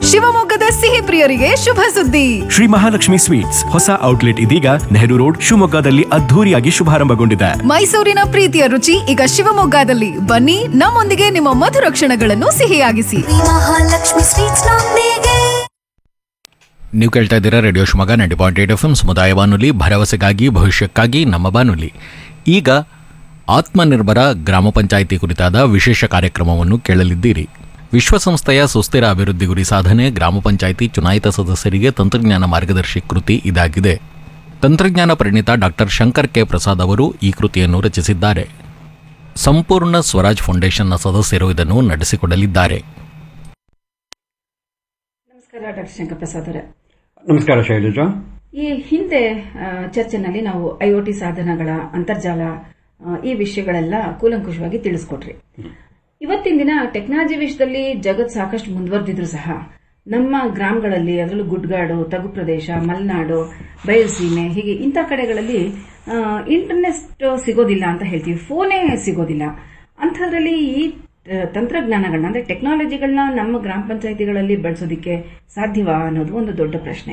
ಶಿವಮೊಗ್ಗದ ಸಿಹಿ ಪ್ರಿಯರಿಗೆ ಶುಭ ಸುದ್ದಿ ಶ್ರೀ ಮಹಾಲಕ್ಷ್ಮಿ ಸ್ವೀಟ್ಸ್ ಹೊಸ ಔಟ್ಲೆಟ್ ಇದೀಗ ನೆಹರು ರೋಡ್ ಶಿವಮೊಗ್ಗದಲ್ಲಿ ಅದ್ಧೂರಿಯಾಗಿ ಶುಭಾರಂಭಗೊಂಡಿದೆ ಮೈಸೂರಿನ ಪ್ರೀತಿಯ ರುಚಿ ಈಗ ಶಿವಮೊಗ್ಗದಲ್ಲಿ ಬನ್ನಿ ನಮ್ಮೊಂದಿಗೆ ನಿಮ್ಮ ಮಧುರ ಕ್ಷಣಗಳನ್ನು ಸಿಹಿಯಾಗಿಸಿ ಮಹಾಲಕ್ಷ್ಮಿ ಸ್ವೀಟ್ಸ್ ನೊಂದಿಗೆ ನೀವು ಕೇಳ್ತಾ ಇದ್ದೀರಾ radio Shivamogga ninety point eight FM ಎಂ ಸಮುದಾಯ ಬಾನುಲಿ ಭರವಸೆಗಾಗಿ ಭವಿಷ್ಯಕ್ಕಾಗಿ ನಮ್ಮ ಬಾನುಲಿ ಈಗ ಆತ್ಮನಿರ್ಭರ ಗ್ರಾಮ ಪಂಚಾಯಿತಿ ಕುರಿತಾದ ವಿಶೇಷ ಕಾರ್ಯಕ್ರಮವನ್ನು ಕೇಳಲಿದ್ದೀರಿ ವಿಶ್ವಸಂಸ್ಥೆಯ ಸುಸ್ಥಿರ ಅಭಿವೃದ್ಧಿ ಗುರಿ ಸಾಧನೆ ಗ್ರಾಮ ಪಂಚಾಯಿತಿ ಚುನಾಯಿತ ಸದಸ್ಯರಿಗೆ ತಂತ್ರಜ್ಞಾನ ಮಾರ್ಗದರ್ಶಿ ಕೃತಿ ಇದಾಗಿದೆ ತಂತ್ರಜ್ಞಾನ ಪರಿಣಿತ ಡಾಕ್ಟರ್ ಶಂಕರ್ ಕೆ ಪ್ರಸಾದ್ ಅವರು ಈ ಕೃತಿಯನ್ನು ರಚಿಸಿದ್ದಾರೆ ಸಂಪೂರ್ಣ ಸ್ವರಾಜ್ ಫೌಂಡೇಶನ್ನ ಸದಸ್ಯರು ಇದನ್ನು ನಡೆಸಿಕೊಡಲಿದ್ದಾರೆ ನಮಸ್ಕಾರ ಡಾಕ್ಟರ್ ಶಂಕರ್ ಪ್ರಸಾದ್ ಅವರೇ ನಮಸ್ಕಾರ ಶೈಲಜಾ ಈ ಹಿಂದೆ ಆ, ಚರ್ಚೆನಲ್ಲಿ ನಾವು ಐಒಟಿ ಸಾಧನಗಳ ಅಂತರ್ಜಾಲ ಆ, ಈ ವಿಷಯಗಳೆಲ್ಲ ಕೂಲಂಕುಷವಾಗಿ ತಿಳಿಸ್ಕೊಟ್ರಿ ಇವತ್ತಿನ ದಿನ ಟೆಕ್ನಾಲಜಿ ವಿಷಯದಲ್ಲಿ ಜಗತ್ ಸಾಕಷ್ಟು ಮುಂದುವರೆದಿದ್ರು ಸಹ ನಮ್ಮ ಗ್ರಾಮಗಳಲ್ಲಿ ಅದರಲ್ಲೂ ಗುಡ್ಗಾಡು ತಗ್ಗು ಪ್ರದೇಶ ಮಲೆನಾಡು ಬಯಲುಸೀಮೆ ಹೀಗೆ ಇಂಥ ಕಡೆಗಳಲ್ಲಿ ಆ, ಇಂಟರ್ನೆಟ್ ಸಿಗೋದಿಲ್ಲ ಅಂತ ಹೇಳ್ತೀವಿ ಫೋನೇ ಸಿಗೋದಿಲ್ಲ ಅಂಥದ್ರಲ್ಲಿ ಈ ಆ, ತಂತ್ರಜ್ಞಾನಗಳನ್ನ ಅಂದ್ರೆ ಟೆಕ್ನಾಲಜಿಗಳನ್ನ ನಮ್ಮ ಗ್ರಾಮ ಪಂಚಾಯಿತಿಗಳಲ್ಲಿ ಬಳಸೋದಿಕ್ಕೆ ಸಾಧ್ಯವಾ ಅನ್ನೋದು ಒಂದು ದೊಡ್ಡ ಪ್ರಶ್ನೆ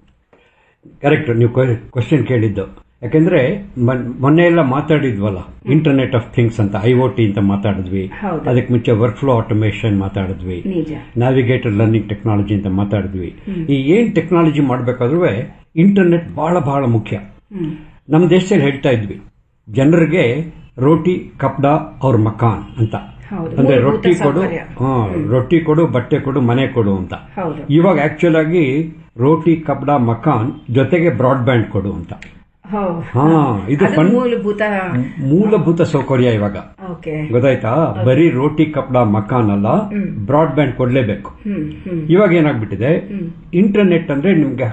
ಕರೆಕ್ಟ್ ನೀವು ಕ್ವಶನ್ ಕೇಳಿದ್ದು ಯಾಕೆಂದ್ರೆ ಮನ್- ಮೊನ್ನೆ ಎಲ್ಲ ಮಾತಾಡಿದ್ವಲ್ಲ ಇಂಟರ್ನೆಟ್ ಆಫ್ ಥಿಂಗ್ಸ್ ಅಂತ ಐ ಒ ಟಿ ಅಂತ ಮಾತಾಡಿದ್ವಿ ಹೌದು. ಅದಕ್ಕೆ ಮುಂಚೆ ವರ್ಕ್ ಫ್ಲೋ ಆಟೋಮೇಷನ್ ಮಾತಾಡಿದ್ವಿ ನಿಜ ನ್ಯಾವಿಗೇಟರ್ ಲರ್ನಿಂಗ್ ಟೆಕ್ನಾಲಜಿ ಅಂತ ಮಾತಾಡಿದ್ವಿ ಈ ಏನ್ ಟೆಕ್ನಾಲಜಿ ಮಾಡಬೇಕಾದ್ರೂ ಇಂಟರ್ನೆಟ್ ಬಹಳ ಬಹಳ ಮುಖ್ಯ ನಮ್ಮ ದೇಶದಲ್ಲಿ ಹೇಳ್ತಾ ಇದ್ವಿ ಜನರಿಗೆ ರೋಟಿ ಕಪ್ಡ ಅವ್ರ ಮಕಾನ್ ಅಂತ ಹೌದು. ಅಂದ್ರೆ ಮೂಲಭೂತ ರೊಟ್ಟಿ ಕೊಡು ಸೌಕರ್ಯ. ಹಾ, ರೊಟ್ಟಿ ಕೊಡು ಬಟ್ಟೆ ಕೊಡು ಮನೆ ಕೊಡು ಅಂತ ಹೌದು ಇವಾಗ ಆಕ್ಚುಲ್ ಆಗಿ ರೋಟಿ ಕಪ್ಡ ಮಕಾನ್ ಜೊತೆಗೆ ಬ್ರಾಡ್ ಬ್ಯಾಂಡ್ ಕೊಡು ಅಂತ ಹೌದು ಹಾ ಇದು ಅದು ಫನ್ ಮೂಲಭೂತ ಮೂಲಭೂತ ಸೌಕರ್ಯ ಇವಾಗ ಓಕೆ ಗೊತ್ತಾಯ್ತಾ ಬರೀ ರೋಟಿ ಕಪ್ಡ ಮಕಾನ್ ಅಲ್ಲ ಬ್ರಾಡ್ ಬ್ಯಾಂಡ್ ಕೊಡ್ಲೇಬೇಕು ಹ್ಮ್ ಹ್ಮ್ ಇವಾಗ ಏನಾಗ್ಬಿಟ್ಟಿದೆ ಇಂಟರ್ನೆಟ್ ಅಂದ್ರೆ ನಿಮ್ಗೆ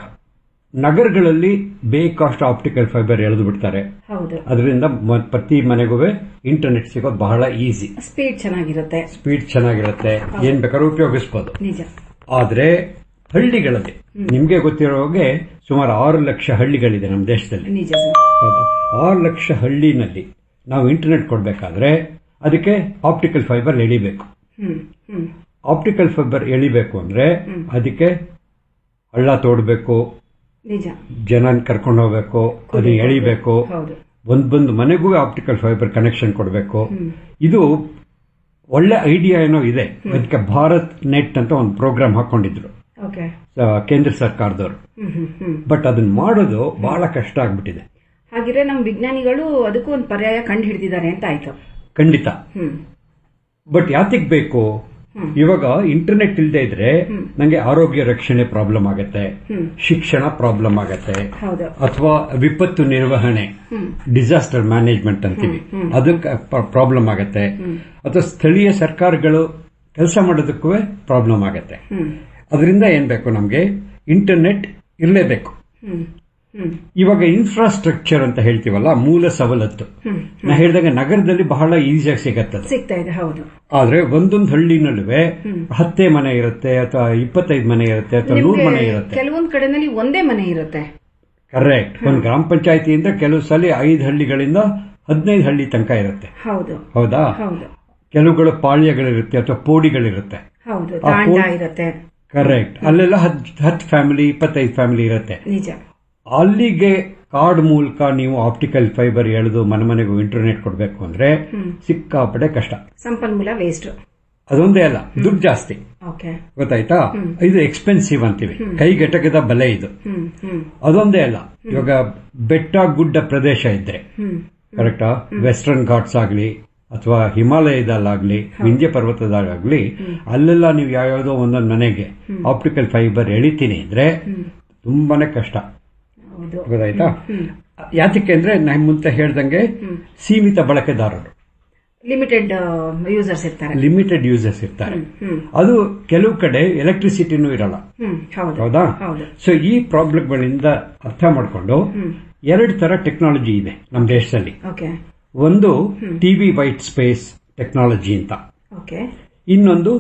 ನಗರಗಳಲ್ಲಿ ಬೇಕಾಷ್ಟು ಆಪ್ಟಿಕಲ್ ಫೈಬರ್ ಎಳೆದು ಬಿಡ್ತಾರೆ ಹೌದು ಅದರಿಂದ ಮ- ಪ್ರತಿ ಮನೆಗೂ ಇಂಟರ್ನೆಟ್ ಸಿಗೋದು ಬಹಳ ಈಸಿ ಸ್ಪೀಡ್ ಚೆನ್ನಾಗಿರುತ್ತೆ ಸ್ಪೀಡ್ ಚೆನ್ನಾಗಿರುತ್ತೆ ಏನ್ ಬೇಕಾದ್ರೂ ಉಪಯೋಗಿಸ್ಬೋದು ನಿಜ ಆದ್ರೆ ಹಳ್ಳಿಗಳಲ್ಲಿ ನಿಮ್ಗೆ ಗೊತ್ತಿರೋ ಹಾಗೆ ಸುಮಾರು ಆರು ಲಕ್ಷ ಹಳ್ಳಿಗಳಿದೆ ನಮ್ಮ ದೇಶದಲ್ಲಿ ನಿಜ ಸರ್ ಹೌದು. ಆರು ಲಕ್ಷ ಹಳ್ಳಿನಲ್ಲಿ ನಾವು ಇಂಟರ್ನೆಟ್ ಕೊಡಬೇಕಾದ್ರೆ ಅದಕ್ಕೆ ಆಪ್ಟಿಕಲ್ ಫೈಬರ್ ಎಳಿಬೇಕು ಹ್ಮ್ ಹ್ಮ್ ಆಪ್ಟಿಕಲ್ ಫೈಬರ್ ಎಳಿಬೇಕು ಅಂದ್ರೆ ಅದಕ್ಕೆ ಹಳ್ಳ ತೋಡ್ಬೇಕು ನಿಜ ಜನ ಕರ್ಕೊಂಡು ಹೋಗ್ಬೇಕು ಅದನ್ನ ಎಳಿಬೇಕು ಹೌದು ಒಂದ್ ಬಂದು ಮನೆಗೂ ಆಪ್ಟಿಕಲ್ ಫೈಬರ್ ಕನೆಕ್ಷನ್ ಕೊಡಬೇಕು ಇದು ಒಳ್ಳೆ ಐಡಿಯಾ ಏನೋ ಇದೆ ಅದಕ್ಕೆ ಭಾರತ್ ನೆಟ್ ಅಂತ ಒಂದು ಪ್ರೋಗ್ರಾಮ್ ಹಾಕೊಂಡಿದ್ರು ಓಕೆ ಆ, ಕೇಂದ್ರ ಸರ್ಕಾರದವರು ಹ್ಮ್ ಹ್ಮ್ ಹ್ಮ್ ಬಟ್ ಅದನ್ನ ಮಾಡೋದು ಬಹಳ ಕಷ್ಟ ಆಗ್ಬಿಟ್ಟಿದೆ ಹಾಗಿದ್ರೆ ನಮ್ಮ ವಿಜ್ಞಾನಿಗಳು ಅದಕ್ಕೂ ಒಂದು ಪರ್ಯಾಯ ಕಂಡು ಹಿಡಿದಿದ್ದಾರೆ ಅಂತ ಆಯ್ತು ಖಂಡಿತ ಹ್ಮ್ ಬಟ್ ಯಾತಿಗ್ ಬೇಕು ಇವಾಗ ಇಂಟರ್ನೆಟ್ ಇಲ್ಲದೆ ಇದ್ರೆ ನಂಗೆ ಆರೋಗ್ಯ ರಕ್ಷಣೆ ಪ್ರಾಬ್ಲಮ್ ಆಗತ್ತೆ ಶಿಕ್ಷಣ ಪ್ರಾಬ್ಲಮ್ ಆಗತ್ತೆ ಹೌದು ಅಥವಾ ವಿಪತ್ತು ನಿರ್ವಹಣೆ ಡಿಸಾಸ್ಟರ್ ಮ್ಯಾನೇಜ್ಮೆಂಟ್ ಅಂತೀವಿ ಅದಕ್ಕೆ ಪ್ರಾಬ್ಲಮ್ ಆಗತ್ತೆ ಅಥವಾ ಸ್ಥಳೀಯ ಸರ್ಕಾರಗಳು ಕೆಲಸ ಮಾಡೋದಕ್ಕೂ ಪ್ರಾಬ್ಲಮ್ ಆಗತ್ತೆ ಅದರಿಂದ ಏನ್ ಬೇಕು ನಮ್ಗೆ ಇಂಟರ್ನೆಟ್ ಇರಲೇಬೇಕು ಹ್ಮ್ ಹ್ಮ್ ಇವಾಗ ಇನ್ಫ್ರಾಸ್ಟ್ರಕ್ಚರ್ ಅಂತ ಹೇಳ್ತೀವಲ್ಲ ಮೂಲ ಸವಲತ್ತು ನಾ ಹೇಳಿದಾಗ ನಗರದಲ್ಲಿ ಬಹಳ ಈಸಿಯಾಗಿ ಸಿಗತ್ತದು ಸಿಗ್ತಾ ಇದೆ ಹೌದು ಆದ್ರೆ ಒಂದೊಂದು ಹಳ್ಳಿನಲ್ಲೂ ಹತ್ತೇ ಮನೆ ಇರುತ್ತೆ ಅಥವಾ ಇಪ್ಪತ್ತೈದು ಮನೆ ಇರುತ್ತೆ ಅಥವಾ ನೂರು ಮನೆ ನಿಮ್ಗೆ ಇರುತ್ತೆ ಕೆಲವೊಂದ್ ಕಡೆನಲ್ಲಿ ಒಂದೇ ಮನೆ ಇರುತ್ತೆ ಕರೆಕ್ಟ್ ಒಂದು ಗ್ರಾಮ ಪಂಚಾಯತಿಯಿಂದ ಕೆಲವು ಸಲ ಐದು ಹಳ್ಳಿಗಳಿಂದ ಹದಿನೈದು ಹಳ್ಳಿ ತನಕ ಇರುತ್ತೆ ಹೌದು ಹೌದಾ ಹೌದು ಕೆಲವುಗಳು ಪಾಳ್ಯಗಳಿರುತ್ತೆ ಅಥವಾ ಪೋಡಿಗಳಿರುತ್ತೆ ಹೌದು ಆ ತಾಂಡ ಪೋ- ಇರುತ್ತೆ ಕರೆಕ್ಟ್ ಅಲ್ಲೆಲ್ಲ ಹತ್ತು ಫ್ಯಾಮಿಲಿ ಇಪ್ಪತ್ತೈದು ಫ್ಯಾಮಿಲಿ ಇರುತ್ತೆ ನಿಜ ಅಲ್ಲಿಗೆ ಕಾರ್ಡ್ ಮೂಲಕ ನೀವು ಆಪ್ಟಿಕಲ್ ಫೈಬರ್ ಎಳೆದು ಮನೆ ಮನೆಗೂ ಇಂಟರ್ನೆಟ್ ಕೊಡಬೇಕು ಅಂದ್ರೆ ಸಿಕ್ಕಾಪಡೆ ಕಷ್ಟ ಸಂಪನ್ಮೂಲ ವೇಸ್ಟ್ ಅದೊಂದೇ ಅಲ್ಲ ದುಡ್ಡು ಜಾಸ್ತಿ ಓಕೆ ಗೊತ್ತಾಯ್ತಾ ಇದು ಎಕ್ಸ್ಪೆನ್ಸಿವ್ ಅಂತೀವಿ ಕೈಗೆಟಕದ ಬೆಲೆ ಇದು ಹ್ಮ್ ಹ್ಮ್ ಅದೊಂದೇ ಅಲ್ಲ ಇವಾಗ ಬೆಟ್ಟ ಗುಡ್ಡ ಪ್ರದೇಶ ಇದ್ರೆ ಕರೆಕ್ಟಾ ವೆಸ್ಟರ್ನ್ ಘಾಟ್ಸ್ ಆಗ್ಲಿ ಅಥವಾ ಹಿಮಾಲಯದಲ್ಲಾಗ್ಲಿ ವಿಂಧ್ಯ ಪರ್ವತದಾಗಲಿ ಅಲ್ಲೆಲ್ಲ ನೀವು ಯಾವ್ಯಾವುದೋ ಒಂದೊಂದು ಮನೆಗೆ ಆಪ್ಟಿಕಲ್ ಫೈಬರ್ ಎಳಿತೀನಿ ಅಂದ್ರೆ ತುಂಬಾನೇ ಕಷ್ಟ ಹೌದು ಗೊತ್ತಾಯ್ತಾ ಯಾತಕ್ಕೆ ಅಂದ್ರೆ ನಾನು ಮುಂದೆ ಹೇಳ್ದಂಗೆ ಸೀಮಿತ ಬಳಕೆದಾರರು ಲಿಮಿಟೆಡ್ ಯೂಸರ್ಸ್ ಇರ್ತಾರೆ ಲಿಮಿಟೆಡ್ ಯೂಸರ್ಸ್ ಇರ್ತಾರೆ ಹ್ಮ್ ಅದು ಕೆಲವು ಕಡೆ ಎಲೆಕ್ಟ್ರಿಸಿಟಿನೂ ಇರಲ್ಲ ಹ್ಮ್ ಹೌದು ಹೌದಾ ಹೌದು ಸೊ ಈ ಪ್ರಾಬ್ಲಮ್ಗಳಿಂದ ಅರ್ಥ ಮಾಡಿಕೊಂಡು ಎರಡು ತರ ಟೆಕ್ನಾಲಜಿ ಇದೆ ನಮ್ಮ ದೇಶದಲ್ಲಿ ಓಕೆ ಒಂದು ಟಿವಿ ವೈಟ್ ಸ್ಪೇಸ್ ಟೆಕ್ನಾಲಜಿ ಅಂತ ಓಕೆ ಇನ್ನೊಂದು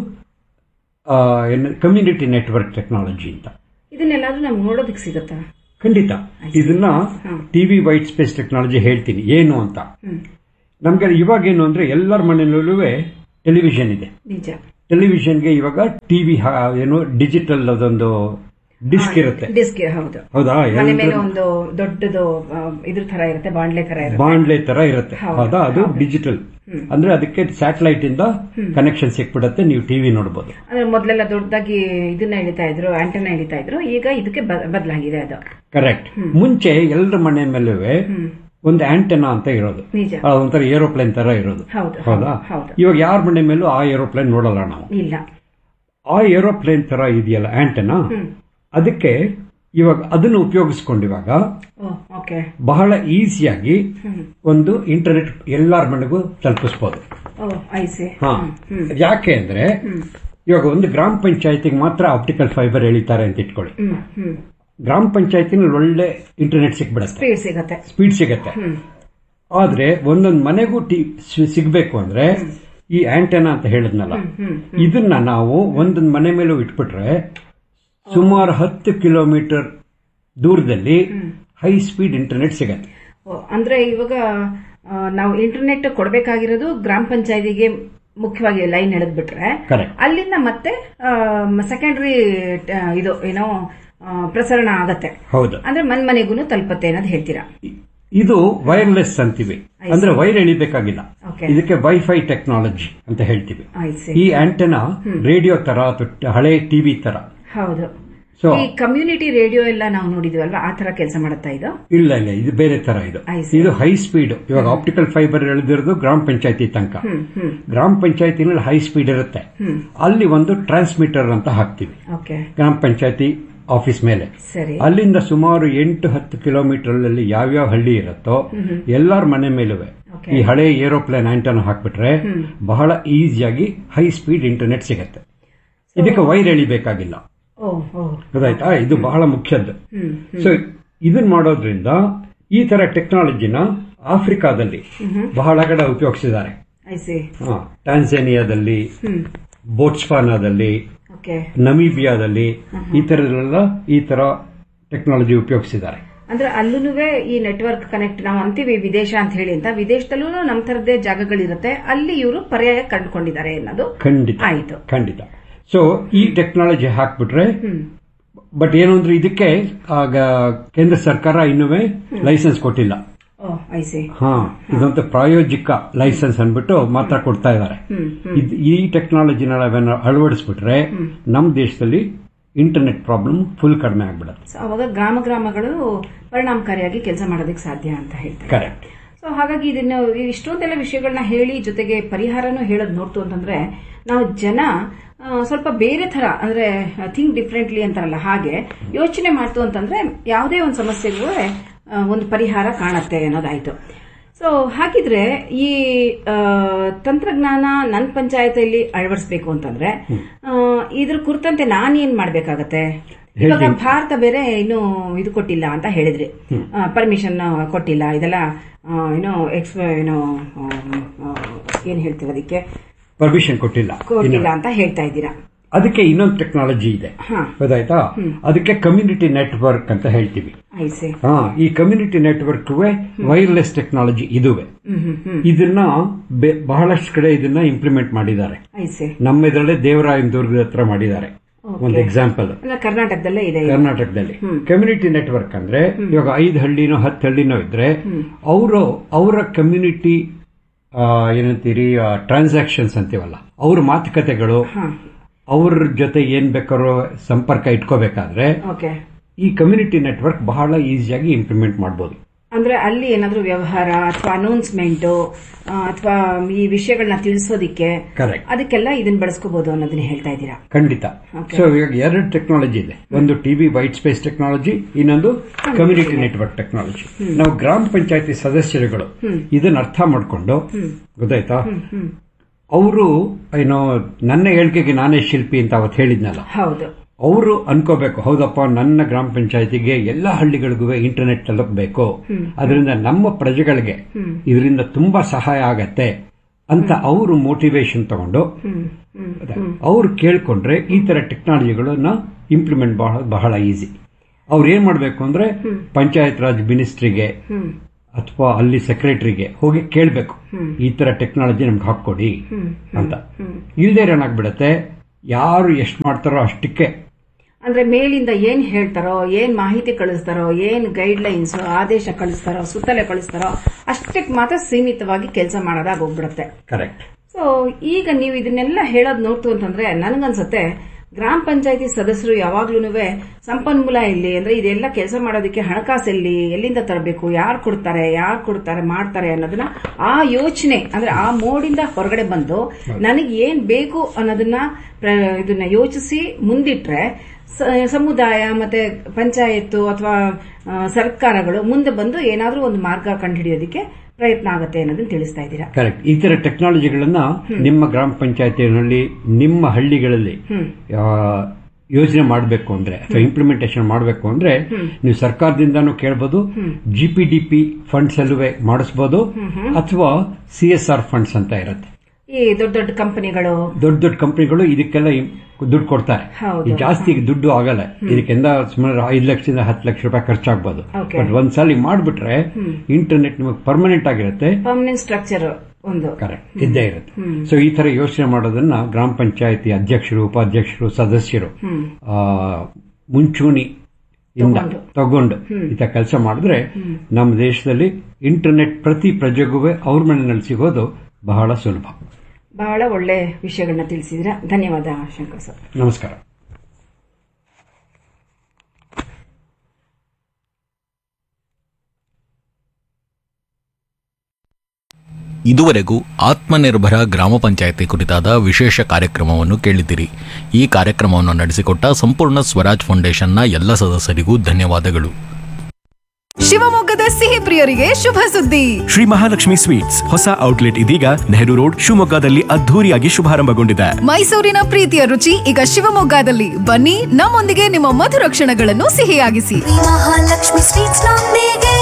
ಕಮ್ಯುನಿಟಿ ನೆಟ್ವರ್ಕ್ ಟೆಕ್ನಾಲಜಿ ಅಂತ ಇದನ್ನೆಲ್ಲಾದ್ರೂ ನಮ್ಗೆ ನೋಡೋದಕ್ಕೆ ಸಿಗುತ್ತಾ ಖಂಡಿತ ಇದನ್ನ ಟಿವಿ ವೈಟ್ ಸ್ಪೇಸ್ ಟೆಕ್ನಾಲಜಿ ಹೇಳ್ತೀನಿ ಏನು ಅಂತ ನಮ್ಗೆ ಇವಾಗ ಏನು ಅಂದ್ರೆ ಎಲ್ಲರ ಮನೆಯಲ್ಲೂ ಟೆಲಿವಿಷನ್ ಇದೆ ನಿಜ ಟೆಲಿವಿಷನ್ಗೆ ಇವಾಗ ಟಿವಿ ಏನು ಡಿಜಿಟಲ್ ಅದೊಂದು ಡಿಸ್ಕ್ ಇರುತ್ತೆ ಡಿಸ್ಕ್ ಹೌದು ಹೌದಾ ಮನೆ ಮೇಲೆ ಎಲ್ರು- ಒಂದು ದೊಡ್ಡದು ಆ, ಇದ್ರ ತರ ಇರುತ್ತೆ ಬಾಂಡ್ಲೆ ತರ ಇರುತ್ತೆ ಬಾಂಡ್ಲೆ ತರ ಇರುತ್ತೆ ಹೌದು, ಹೌದಾ ಅದು ಹೌದು. ಡಿಜಿಟಲ್ ಅಂದ್ರೆ ಅದಕ್ಕೆ ಸ್ಯಾಟಲೈಟ್ ಇಂದ ಕನೆಕ್ಷನ್ ಸಿಕ್ಬಿಡತ್ತೆ ನೀವು ಟಿವಿ ನೋಡಬಹುದು ಅಂದ್ರೆ ಮೊದ್ಲೆಲ್ಲ ದೊಡ್ಡದಾಗಿ ಇದನ್ನ ಎಳಿತಾ ಇದ್ರು ಆಂಟೆನಾ ಎಳಿತಾ ಇದ್ರು ಈಗ ಇದಕ್ಕೆ ಬದಲಾಗಿದೆ ಅದು ಕರೆಕ್ಟ್ ಮುಂಚೆ ಎಲ್ಲರ ಮನೆ ಮೇಲೂ ಒಂದು ಆಂಟೆನಾ ಅಂತ ಇರೋದು ನಿಜ. ಅದು ಒಂಥರ ಏರೋಪ್ಲೇನ್ ತರ ಇರೋದು ಹೌದು, ಹೌದಾ ಹೌದು. ಇವಾಗ ಯಾರ ಮನೆ ಮೇಲೂ ಆ ಏರೋಪ್ಲೇನ್ ನೋಡಲ್ಲ ನಾವು ಇಲ್ಲ ಆ ಏರೋಪ್ಲೇನ್ ತರ ಇದೆಯಲ್ಲ ಆಂಟೆನಾ ಅದಕ್ಕೆ ಇವಾಗ ಅದನ್ನು ಉಪಯೋಗಿಸ್ಕೊಂಡು ಇವಾಗ ಓ ಓಕೆ ಬಹಳ ಈಸಿಯಾಗಿ ಒಂದು ಇಂಟರ್ನೆಟ್ ಎಲ್ಲಾರ ಮನೆಗೂ ತಲುಪಿಸಬಹುದು ಓ ಐಸಿ ಹಾ ಯಾಕೆ ಅಂದ್ರೆ ಇವಾಗ ಒಂದು ಗ್ರಾಮ ಪಂಚಾಯತಿಗೆ ಮಾತ್ರ ಆಪ್ಟಿಕಲ್ ಫೈಬರ್ ಎಳಿತಾರೆ ಅಂತ ಇಟ್ಕೊಳ್ಳಿ ಹ್ಮ್ ಹ್ಮ್ ಗ್ರಾಮ ಪಂಚಾಯತಿನಲ್ಲಿ ಒಳ್ಳೆ ಇಂಟರ್ನೆಟ್ ಸಿಕ್ಬಿಡತ್ತೆ ಸ್ಪೀಡ್ ಸಿಗತ್ತೆ ಸ್ಪೀಡ್ ಸಿಗತ್ತೆ ಆದ್ರೆ ಒಂದೊಂದು ಮನೆಗೂ ಟಿ ಸಿ- ಸಿಗ್ಬೇಕು ಅಂದ್ರೆ ಈ ಆಂಟೆನಾ ಅಂತ ಹೇಳಿದ್ನಲ್ಲ ಇದನ್ನ ನಾವು ಒಂದೊಂದು ಮನೆ ಮೇಲೂ ಇಟ್ಬಿಟ್ರೆ ಸುಮಾರು ಹತ್ತು ಕಿಲೋಮೀಟರ್ ದೂರದಲ್ಲಿ ಹೈ ಸ್ಪೀಡ್ ಇಂಟರ್ನೆಟ್ ಸಿಗತ್ತೆ ಓ, ಅಂದ್ರೆ ಇವಾಗ ಆ, ನಾವು ಇಂಟರ್ನೆಟ್ ಕೊಡಬೇಕಾಗಿರೋದು ಗ್ರಾಮ ಪಂಚಾಯತಿಗೆ ಮುಖ್ಯವಾಗಿ ಲೈನ್ ಎಳೆದ್ಬಿಟ್ರೆ Correct. ಅಲ್ಲಿಂದ ಮತ್ತೆ ಸೆಕೆಂಡರಿ ಇದು ಏನೋ ಆ, ಪ್ರಸರಣ ಆಗತ್ತೆ ಹೌದು ಅಂದ್ರೆ ಮನ್ ಮನೆಗೂ ತಲುಪತ್ತೆ ಅನ್ನೋದು ಹೇಳ್ತೀರಾ ಇ- ಇದು ವೈರ್ಲೆಸ್ ಅಂತೀವಿ ಅಂದ್ರೆ ವೈರ್ ಎಳಿಬೇಕಾಗಿಲ್ಲ Okay. ಇದಕ್ಕೆ ವೈಫೈ ಟೆಕ್ನಾಲಜಿ ಅಂತ ಹೇಳ್ತೀವಿ ಐಸಿ ಈ ಆಂಟೆನಾ ರೇಡಿಯೋ ತರ ಅಥವಾ ಹಳೆ ಟಿವಿ ತರ ಹೌದು ಸೊ ಈ ಕಮ್ಯುನಿಟಿ ರೇಡಿಯೋ ಎಲ್ಲ ನಾವು ನೋಡಿದ್ವಲ್ವಾ ಆ ತರ ಕೆಲಸ ಮಾಡುತ್ತಾ ಇದು ಇಲ್ಲ ಇಲ್ಲ ಇದು ಬೇರೆ ತರ ಇದು I see. ಇದು ಹೈ ಸ್ಪೀಡ್ ಇವಾಗ ಆಪ್ಟಿಕಲ್ ಫೈಬರ್ ಎಳೆದಿರೋದು ಗ್ರಾಮ ಪಂಚಾಯತಿ ತನಕ ಗ್ರಾಮ ಪಂಚಾಯತಿನಲ್ಲಿ ಹೈ ಸ್ಪೀಡ್ ಇರುತ್ತೆ ಅಲ್ಲಿ ಒಂದು ಟ್ರಾನ್ಸ್ಮಿಟರ್ ಅಂತ ಹಾಕ್ತಿವಿ ಓಕೆ ಗ್ರಾಮ ಪಂಚಾಯತಿ ಆಫೀಸ್ ಮೇಲೆ ಸರಿ ಅಲ್ಲಿಂದ ಸುಮಾರು ಎಂಟು ಹತ್ತು ಕಿಲೋಮೀಟರ್ ಅಲ್ಲಿ ಯಾವ್ಯಾವ ಹಳ್ಳಿ ಇರುತ್ತೋ ಎಲ್ಲಾರ ಮನೆ ಮೇಲೂ Okay. ಈ ಹಳೆ ಏರೋಪ್ಲೇನ್ ಆಂಟನ ಹಾಕ್ಬಿಟ್ರೆ ಬಹಳ ಈಸಿಯಾಗಿ ಹೈ ಸ್ಪೀಡ್ ಇಂಟರ್ನೆಟ್ ಸಿಗತ್ತೆ ಇದಕ್ಕೆ ವೈರ್ ಎಳಿಬೇಕಾಗಿಲ್ಲ ಓ ಓ ಗೊತ್ತಾಯ್ತಾ ಇದು ಬಹಳ ಮುಖ್ಯದ್ದು ಹ್ಮ್ ಸೊ ಇದನ್ ಮಾಡೋದ್ರಿಂದ ಈ ತರ ಟೆಕ್ನಾಲಜಿನ ಆಫ್ರಿಕಾದಲ್ಲಿ ಬಹಳ ಕಡೆ ಉಪಯೋಗಿಸಿದ್ದಾರೆ ಐಸಿ ಹಾ, ಟ್ಯಾನ್ಸೇನಿಯಾದಲ್ಲಿ ಹ್ಮ್ ಬೋಟ್ಸ್ವಾನಾದಲ್ಲಿ ಓಕೆ ನಮೀಬಿಯಾದಲ್ಲಿ ಈ ತರದೆಲ್ಲ ಈ ತರ ಟೆಕ್ನಾಲಜಿ ಉಪಯೋಗಿಸಿದ್ದಾರೆ ಅಂದ್ರೆ ಅಲ್ಲೂ ಈ ನೆಟ್ವರ್ಕ್ ಕನೆಕ್ಟ್ ನಾವು ಅಂತೀವಿ ವಿದೇಶ ಅಂತ ಹೇಳಿ ಅಂತ ವಿದೇಶದಲ್ಲೂ ನಮ್ಮ ತರದೇ ಜಾಗಗಳಿರುತ್ತೆ ಅಲ್ಲಿ ಇವರು ಪರ್ಯಾಯ ಕಂಡುಕೊಂಡಿದ್ದಾರೆ ಅನ್ನೋದು ಖಂಡಿತ ಆಯ್ತು ಖಂಡಿತ ಸೊ ಈ ಟೆಕ್ನಾಲಜಿ ಹಾಕ್ಬಿಟ್ರೆ ಬಟ್ ಏನು ಅಂದ್ರೆ ಇದಕ್ಕೆ ಆಗ ಕೇಂದ್ರ ಸರ್ಕಾರ ಇನ್ನೂ ಲೈಸೆನ್ಸ್ ಕೊಟ್ಟಿಲ್ಲ ಓ ಐಸಿ ಹಾ ಇದಂತ ಪ್ರಾಯೋಜಿಕ ಲೈಸೆನ್ಸ್ ಅನ್ಬಿಟ್ಟು ಮಾತ್ರ ಕೊಡ್ತಾ ಇದ್ದಾರೆ ಇದ್- ಈ ಟೆಕ್ನಾಲಜಿನ ನಾವೇನೋ ಅಳವಡಿಸ್ಬಿಟ್ರೆ ನಮ್ಮ ದೇಶದಲ್ಲಿ ಇಂಟರ್ನೆಟ್ ಪ್ರಾಬ್ಲಮ್ ಫುಲ್ ಕಡಿಮೆ ಆಗ್ಬಿಡುತ್ತೆ ಸೊ ಅವಾಗ ಗ್ರಾಮ ಗ್ರಾಮಗಳು ಪರಿಣಾಮಕಾರಿಯಾಗಿ ಕೆಲಸ ಮಾಡೋದಕ್ಕೆ ಸಾಧ್ಯ ಅಂತ ಹೇಳ್ತಾರೆ ಕರೆಕ್ಟ್ ಸೊ ಹಾಗಾಗಿ ಇದನ್ನ ಇಷ್ಟೊಂದೆಲ್ಲ ವಿಷಯಗಳನ್ನ ಹೇಳಿ ಜೊತೆಗೆ ಪರಿಹಾರನೂ ಹೇಳೋದು ನೋಡ್ತು ಅಂತಂದ್ರೆ ನಾವು ಜನ ಆ, ಸ್ವಲ್ಪ ಬೇರೆ ತರ ಅಂದ್ರೆ ಥಿಂಕ್ ಡಿಫ್ರೆಂಟ್ಲಿ ಅಂತಾರಲ್ಲ ಹಾಗೆ ಯೋಚನೆ ಮಾಡ್ತು ಅಂತಂದ್ರೆ ಯಾವುದೇ ಒಂದು ಸಮಸ್ಯೆಗೂ ಆ, ಒಂದು ಪರಿಹಾರ ಕಾಣತ್ತೆ ಅನ್ನೋದಾಯ್ತು ಸೊ ಹಾಗಿದ್ರೆ ಈ ಆ, ತಂತ್ರಜ್ಞಾನ ನನ್ನ ಪಂಚಾಯತಿಯಲ್ಲಿ ಅಳವಡಿಸಬೇಕು ಅಂತಂದ್ರೆ ಆ, ಇದ್ರ ಕುರಿತಂತೆ ನಾನೇನ್ ಮಾಡ್ಬೇಕಾಗತ್ತೆ ಇವಾಗ ಭಾರತ ಬೇರೆ ಇನ್ನು ಇದು ಕೊಟ್ಟಿಲ್ಲ ಅಂತ ಹೇಳಿದ್ರಿ ಪರ್ಮಿಷನ್ ಕೊಟ್ಟಿಲ್ಲ ಇದೆಲ್ಲ ಆ, ಏನೋ ಎಕ್ಸ್ ಏನೋ ಆ, ಆ, ಏನ್ ಹೇಳ್ತೀವಿ ಅದಕ್ಕೆ ಪರ್ಮಿಷನ್ ಕೊಟ್ಟಿಲ್ಲ ಕೊಟ್ಟಿಲ್ಲ ಅಂತ ಹೇಳ್ತಾ ಇದ್ದೀರಾ ಅದಕ್ಕೆ ಇನ್ನೊಂದು ಟೆಕ್ನಾಲಜಿ ಇದೆ ಹಾ ಗೊತ್ತಾಯ್ತಾ ಅದಕ್ಕೆ ಕಮ್ಯುನಿಟಿ ನೆಟ್ವರ್ಕ್ ಅಂತ ಹೇಳ್ತೀವಿ ಐಸೆ ಹಾ ಈ ಕಮ್ಯುನಿಟಿ ನೆಟ್ವರ್ಕ್ ವೈರ್ಲೆಸ್ ಟೆಕ್ನಾಲಜಿ ಇದುವೆ ಹ್ಮ್ ಹ್ಮ್ ಹ್ಮ್ ಇದನ್ನ ಬೆ- ಬಹಳಷ್ಟು ಕಡೆ ಇದನ್ನ ಇಂಪ್ಲಿಮೆಂಟ್ ಮಾಡಿದ್ದಾರೆ ಐಸೆ ನಮ್ಮ ಇದರಲ್ಲೇ ದೇವರಾಯನ ದುರ್ಗದ ಹತ್ರ ಮಾಡಿದ್ದಾರೆ ಒಂದು ಎಕ್ಸಾಂಪಲ್ ಅಂದ್ರೆ ಕರ್ನಾಟಕದಲ್ಲೇ ಇದೆ ಇದು. ಕರ್ನಾಟಕದಲ್ಲಿ ಕಮ್ಯುನಿಟಿ ನೆಟ್ವರ್ಕ್ ಅಂದ್ರೆ ಇವಾಗ ಐದು ಹಳ್ಳಿನೋ ಹತ್ತು ಹಳ್ಳಿನೋ ಇದ್ರೆ ಅವರು ಅವರ ಕಮ್ಯುನಿಟಿ ಏನಂತೀರಿ ಟ್ರಾನ್ಸಾಕ್ಷನ್ಸ್ ಅಂತೀವಲ್ಲ ಅವ್ರ ಮಾತುಕತೆಗಳು ಅವ್ರ ಜೊತೆ ಏನ್ ಬೇಕಾರೋ ಸಂಪರ್ಕ ಇಟ್ಕೋಬೇಕಾದ್ರೆ ಓಕೆ ಈ ಕಮ್ಯುನಿಟಿ ನೆಟ್ವರ್ಕ್ ಬಹಳ ಈಸಿಯಾಗಿ ಇಂಪ್ಲಿಮೆಂಟ್ ಮಾಡಬಹುದು ಅಂದ್ರೆ ಅಲ್ಲಿ ಏನಾದ್ರೂ ವ್ಯವಹಾರ ಅಥವಾ ಅನೌನ್ಸ್ಮೆಂಟ್ ಅಥವಾ ಈ ವಿಷಯಗಳನ್ನ ತಿಳಿಸೋದಿಕ್ಕೆ ಕರೆಕ್ಟ್ ಅದಕ್ಕೆಲ್ಲ ಇದನ್ನ ಬಳಸ್ಕೋಬಹುದು ಅನ್ನೋದನ್ನ ಹೇಳ್ತಾ ಇದ್ದೀರಾ ಖಂಡಿತ Okay. ಸೊ ಇವಾಗ ಎರಡು ಟೆಕ್ನಾಲಜಿ ಇದೆ ಒಂದು ಟಿವಿ ವೈಟ್ ಸ್ಪೇಸ್ ಟೆಕ್ನಾಲಜಿ ಇನ್ನೊಂದು ಕಮ್ಯುನಿಟಿ ನೆಟ್ವರ್ಕ್ ಟೆಕ್ನಾಲಜಿ ನಾವು ಗ್ರಾಮ ಪಂಚಾಯತಿ ಸದಸ್ಯರುಗಳು ಇದನ್ನ ಅರ್ಥ ಮಾಡ್ಕೊಂಡು ಗೊತ್ತಾಯ್ತಾ ಅವರು ಏನೋ ನನ್ನ ಹೇಳಿಕೆಗೆ ನಾನೇ ಶಿಲ್ಪಿ ಅಂತ ಅವತ್ತು ಹೇಳಿದ್ನಲ್ಲ ಹೌದು ಅವರು ಅನ್ಕೋಬೇಕು ಹೌದಪ್ಪ ನನ್ನ ಗ್ರಾಮ ಪಂಚಾಯತಿಗೆ ಎಲ್ಲ ಹಳ್ಳಿಗಳಿಗೂ ಇಂಟರ್ನೆಟ್ ತಲುಪಬೇಕು ಅದರಿಂದ ನಮ್ಮ ಪ್ರಜೆಗಳಿಗೆ ಇದರಿಂದ ತುಂಬಾ ಸಹಾಯ ಆಗತ್ತೆ ಅಂತ ಅವರು ಮೋಟಿವೇಶನ್ ತಗೊಂಡು ಅವ್ರು ಕೇಳ್ಕೊಂಡ್ರೆ ಈ ತರ ಟೆಕ್ನಾಲಜಿಗಳನ್ನ ಇಂಪ್ಲಿಮೆಂಟ್ ಬಹಳ ಬಹಳ ಈಸಿ ಅವ್ರು ಏನ್ ಮಾಡ್ಬೇಕು ಅಂದ್ರೆ ಪಂಚಾಯತ್ ರಾಜ್ ಮಿನಿಸ್ಟ್ರಿಗೆ ಅಥವಾ ಅಲ್ಲಿ ಸೆಕ್ರೆಟರಿಗೆ ಹೋಗಿ ಕೇಳಬೇಕು ಈ ತರ ಟೆಕ್ನಾಲಜಿ ನಮ್ಗೆ ಹಾಕೊಡಿ ಅಂತ ಇಲ್ಲದೆ ಏನಾಗ್ಬಿಡತ್ತೆ ಯಾರು ಎಷ್ಟು ಮಾಡ್ತಾರೋ ಅಷ್ಟಕ್ಕೆ ಅಂದ್ರೆ ಮೇಲಿಂದ ಏನ್ ಹೇಳ್ತಾರೋ ಏನ್ ಮಾಹಿತಿ ಕಳಿಸ್ತಾರೋ ಏನ್ ಗೈಡ್ ಲೈನ್ಸ್ ಆದೇಶ ಕಳಿಸ್ತಾರೋ ಸುತ್ತಲೆ ಕಳಿಸ್ತಾರೋ ಅಷ್ಟಕ್ಕೆ ಮಾತ್ರ ಸೀಮಿತವಾಗಿ ಕೆಲಸ ಮಾಡೋದಾಗ ಹೋಗ್ಬಿಡುತ್ತೆ ಕರೆಕ್ಟ್ ಸೊ ಈಗ ನೀವು ಇದನ್ನೆಲ್ಲ ಹೇಳೋದ್ ನೋಡ್ತು ಅಂತಂದ್ರೆ ನನಗನ್ಸತ್ತೆ ಗ್ರಾಮ ಪಂಚಾಯತಿ ಸದಸ್ಯರು ಯಾವಾಗ್ಲೂ ಸಂಪನ್ಮೂಲ ಇಲ್ಲಿ ಅಂದ್ರೆ ಇದೆಲ್ಲ ಕೆಲಸ ಮಾಡೋದಕ್ಕೆ ಹಣಕಾಸು ಎಲ್ಲಿ ಎಲ್ಲಿಂದ ತರಬೇಕು ಯಾರು ಕೊಡ್ತಾರೆ ಯಾರು ಕೊಡ್ತಾರೆ ಮಾಡ್ತಾರೆ ಅನ್ನೋದನ್ನ ಆ ಯೋಚನೆ ಅಂದ್ರೆ ಆ ಮೋಡಿಂದ ಹೊರಗಡೆ ಬಂದು ನನಗೆ ಏನ್ ಬೇಕು ಅನ್ನೋದನ್ನ ಪ್ರ- ಇದನ್ನ ಯೋಚಿಸಿ ಮುಂದಿಟ್ರೆ ಸ- ಸಮುದಾಯ ಮತ್ತೆ ಪಂಚಾಯತ್ತು ಅಥವಾ ಆ, ಸರ್ಕಾರಗಳು ಮುಂದೆ ಬಂದು ಏನಾದ್ರೂ ಒಂದು ಮಾರ್ಗ ಕಂಡುಹಿಡಿಯೋದಕ್ಕೆ ಪ್ರಯತ್ನ ಆಗುತ್ತೆ ಅನ್ನೋದನ್ನ ತಿಳಿಸ್ತಾ ಇದ್ದೀರಾ ಕರೆಕ್ಟ್ ಈ ತರ ಟೆಕ್ನಾಲಜಿಗಳನ್ನ ನಿಮ್ಮ ಗ್ರಾಮ ಪಂಚಾಯತಿನಲ್ಲಿ ನಿಮ್ಮ ಹಳ್ಳಿಗಳಲ್ಲಿ ಆ, ಯೋಜನೆ ಮಾಡಬೇಕು ಅಂದ್ರೆ ಅಥವಾ ಇಂಪ್ಲಿಮೆಂಟೇಷನ್ ಮಾಡಬೇಕು ಅಂದ್ರೆ ನೀವು ಸರ್ಕಾರದಿಂದಾನು ಕೇಳಬಹುದು G P D P funds ಅಲ್ಲೂ ಮಾಡಿಸಬಹುದು ಅಥವಾ ಸಿ ಎಸ್ ಆರ್ ಫಂಡ್ಸ್ ಅಂತ ಇರುತ್ತೆ ಈ ದೊಡ್ಡ ದೊಡ್ಡ ಕಂಪನಿಗಳು ದೊಡ್ಡ ದೊಡ್ಡ ಕಂಪನಿಗಳು ಇದಕ್ಕೆಲ್ಲ ಇಮ್- ದುಡ್ಡು ಕೊಡ್ತಾರೆ ಹೌದು. ಈ ಜಾಸ್ತಿ ಈಗ ದುಡ್ಡು ಆಗಲ್ಲ ಇದಕ್ಕೆಂದ ಸುಮಾರು ಐದು ಲಕ್ಷದಿಂದ ಹತ್ತು ಲಕ್ಷ ರೂಪಾಯಿ ಖರ್ಚಾಗ್ಬೋದು Okay. ಬಟ್ ಒಂದ್ಸಲಿ ಮಾಡ್ಬಿಟ್ರೆ ಇಂಟರ್ನೆಟ್ ನಿಮಗೆ ಪರ್ಮನೆಂಟ್ ಆಗಿರುತ್ತೆ ಪರ್ಮನೆಂಟ್ ಸ್ಟ್ರಕ್ಚರ್ ಒಂದು ಕರೆಕ್ಟ್ ಇದ್ದೇ ಇರುತ್ತೆ ಸೊ ಈ ತರ ಯೋಚನೆ ಮಾಡೋದನ್ನ ಗ್ರಾಮ ಪಂಚಾಯತಿ ಅಧ್ಯಕ್ಷರು ಉಪಾಧ್ಯಕ್ಷರು ಸದಸ್ಯರು ಆ, ಮುಂಚೂಣಿ ಇಂದ ತಗೊಂಡು ಈ ಕೆಲಸ ಮಾಡಿದ್ರೆ ನಮ್ಮ ದೇಶದಲ್ಲಿ ಇಂಟರ್ನೆಟ್ ಪ್ರತಿ ಪ್ರಜೆಗೂ ಅವ್ರ ಮನೆಯಲ್ಲಿ ಸಿಗೋದು ಬಹಳ ಸುಲಭ ಬಹಳ ಒಳ್ಳೆ ವಿಷಯಗಳನ್ನ ತಿಳಿಸಿದ್ರ ಧನ್ಯವಾದ ಶಂಕರ್ ಸರ್ ನಮಸ್ಕಾರ ಇದುವರೆಗೂ ಆತ್ಮನಿರ್ಭರ ಗ್ರಾಮ ಪಂಚಾಯತಿ ಕುರಿತಾದ ವಿಶೇಷ ಕಾರ್ಯಕ್ರಮವನ್ನು ಕೇಳಿದಿರಿ ಈ ಕಾರ್ಯಕ್ರಮವನ್ನು ನಡೆಸಿಕೊಟ್ಟ ಸಂಪೂರ್ಣ ಸ್ವರಾಜ್ ಫೌಂಡೇಶನ್ನ ಎಲ್ಲ ಸದಸ್ಯರಿಗೂ ಧನ್ಯವಾದಗಳು ಶಿವಮೊಗ್ಗದ ಸಿಹಿ ಪ್ರಿಯರಿಗೆ ಶುಭ ಸುದ್ದಿ ಶ್ರೀ ಮಹಾಲಕ್ಷ್ಮಿ ಸ್ವೀಟ್ಸ್ ಹೊಸ ಔಟ್ಲೆಟ್ ಇದೀಗ ನೆಹರು ರೋಡ್ ಶಿವಮೊಗ್ಗದಲ್ಲಿ ಅದ್ಧೂರಿಯಾಗಿ ಶುಭಾರಂಭಗೊಂಡಿದೆ ಮೈಸೂರಿನ ಪ್ರೀತಿಯ ರುಚಿ ಈಗ ಶಿವಮೊಗ್ಗದಲ್ಲಿ ಬನ್ನಿ ನಮ್ಮೊಂದಿಗೆ ನಿಮ್ಮ ಮಧುರ ಕ್ಷಣಗಳನ್ನು ಸಿಹಿಯಾಗಿಸಿ ಮಹಾಲಕ್ಷ್ಮಿ ಸ್ವೀಟ್ಸ್ ನೊಂದಿಗೆ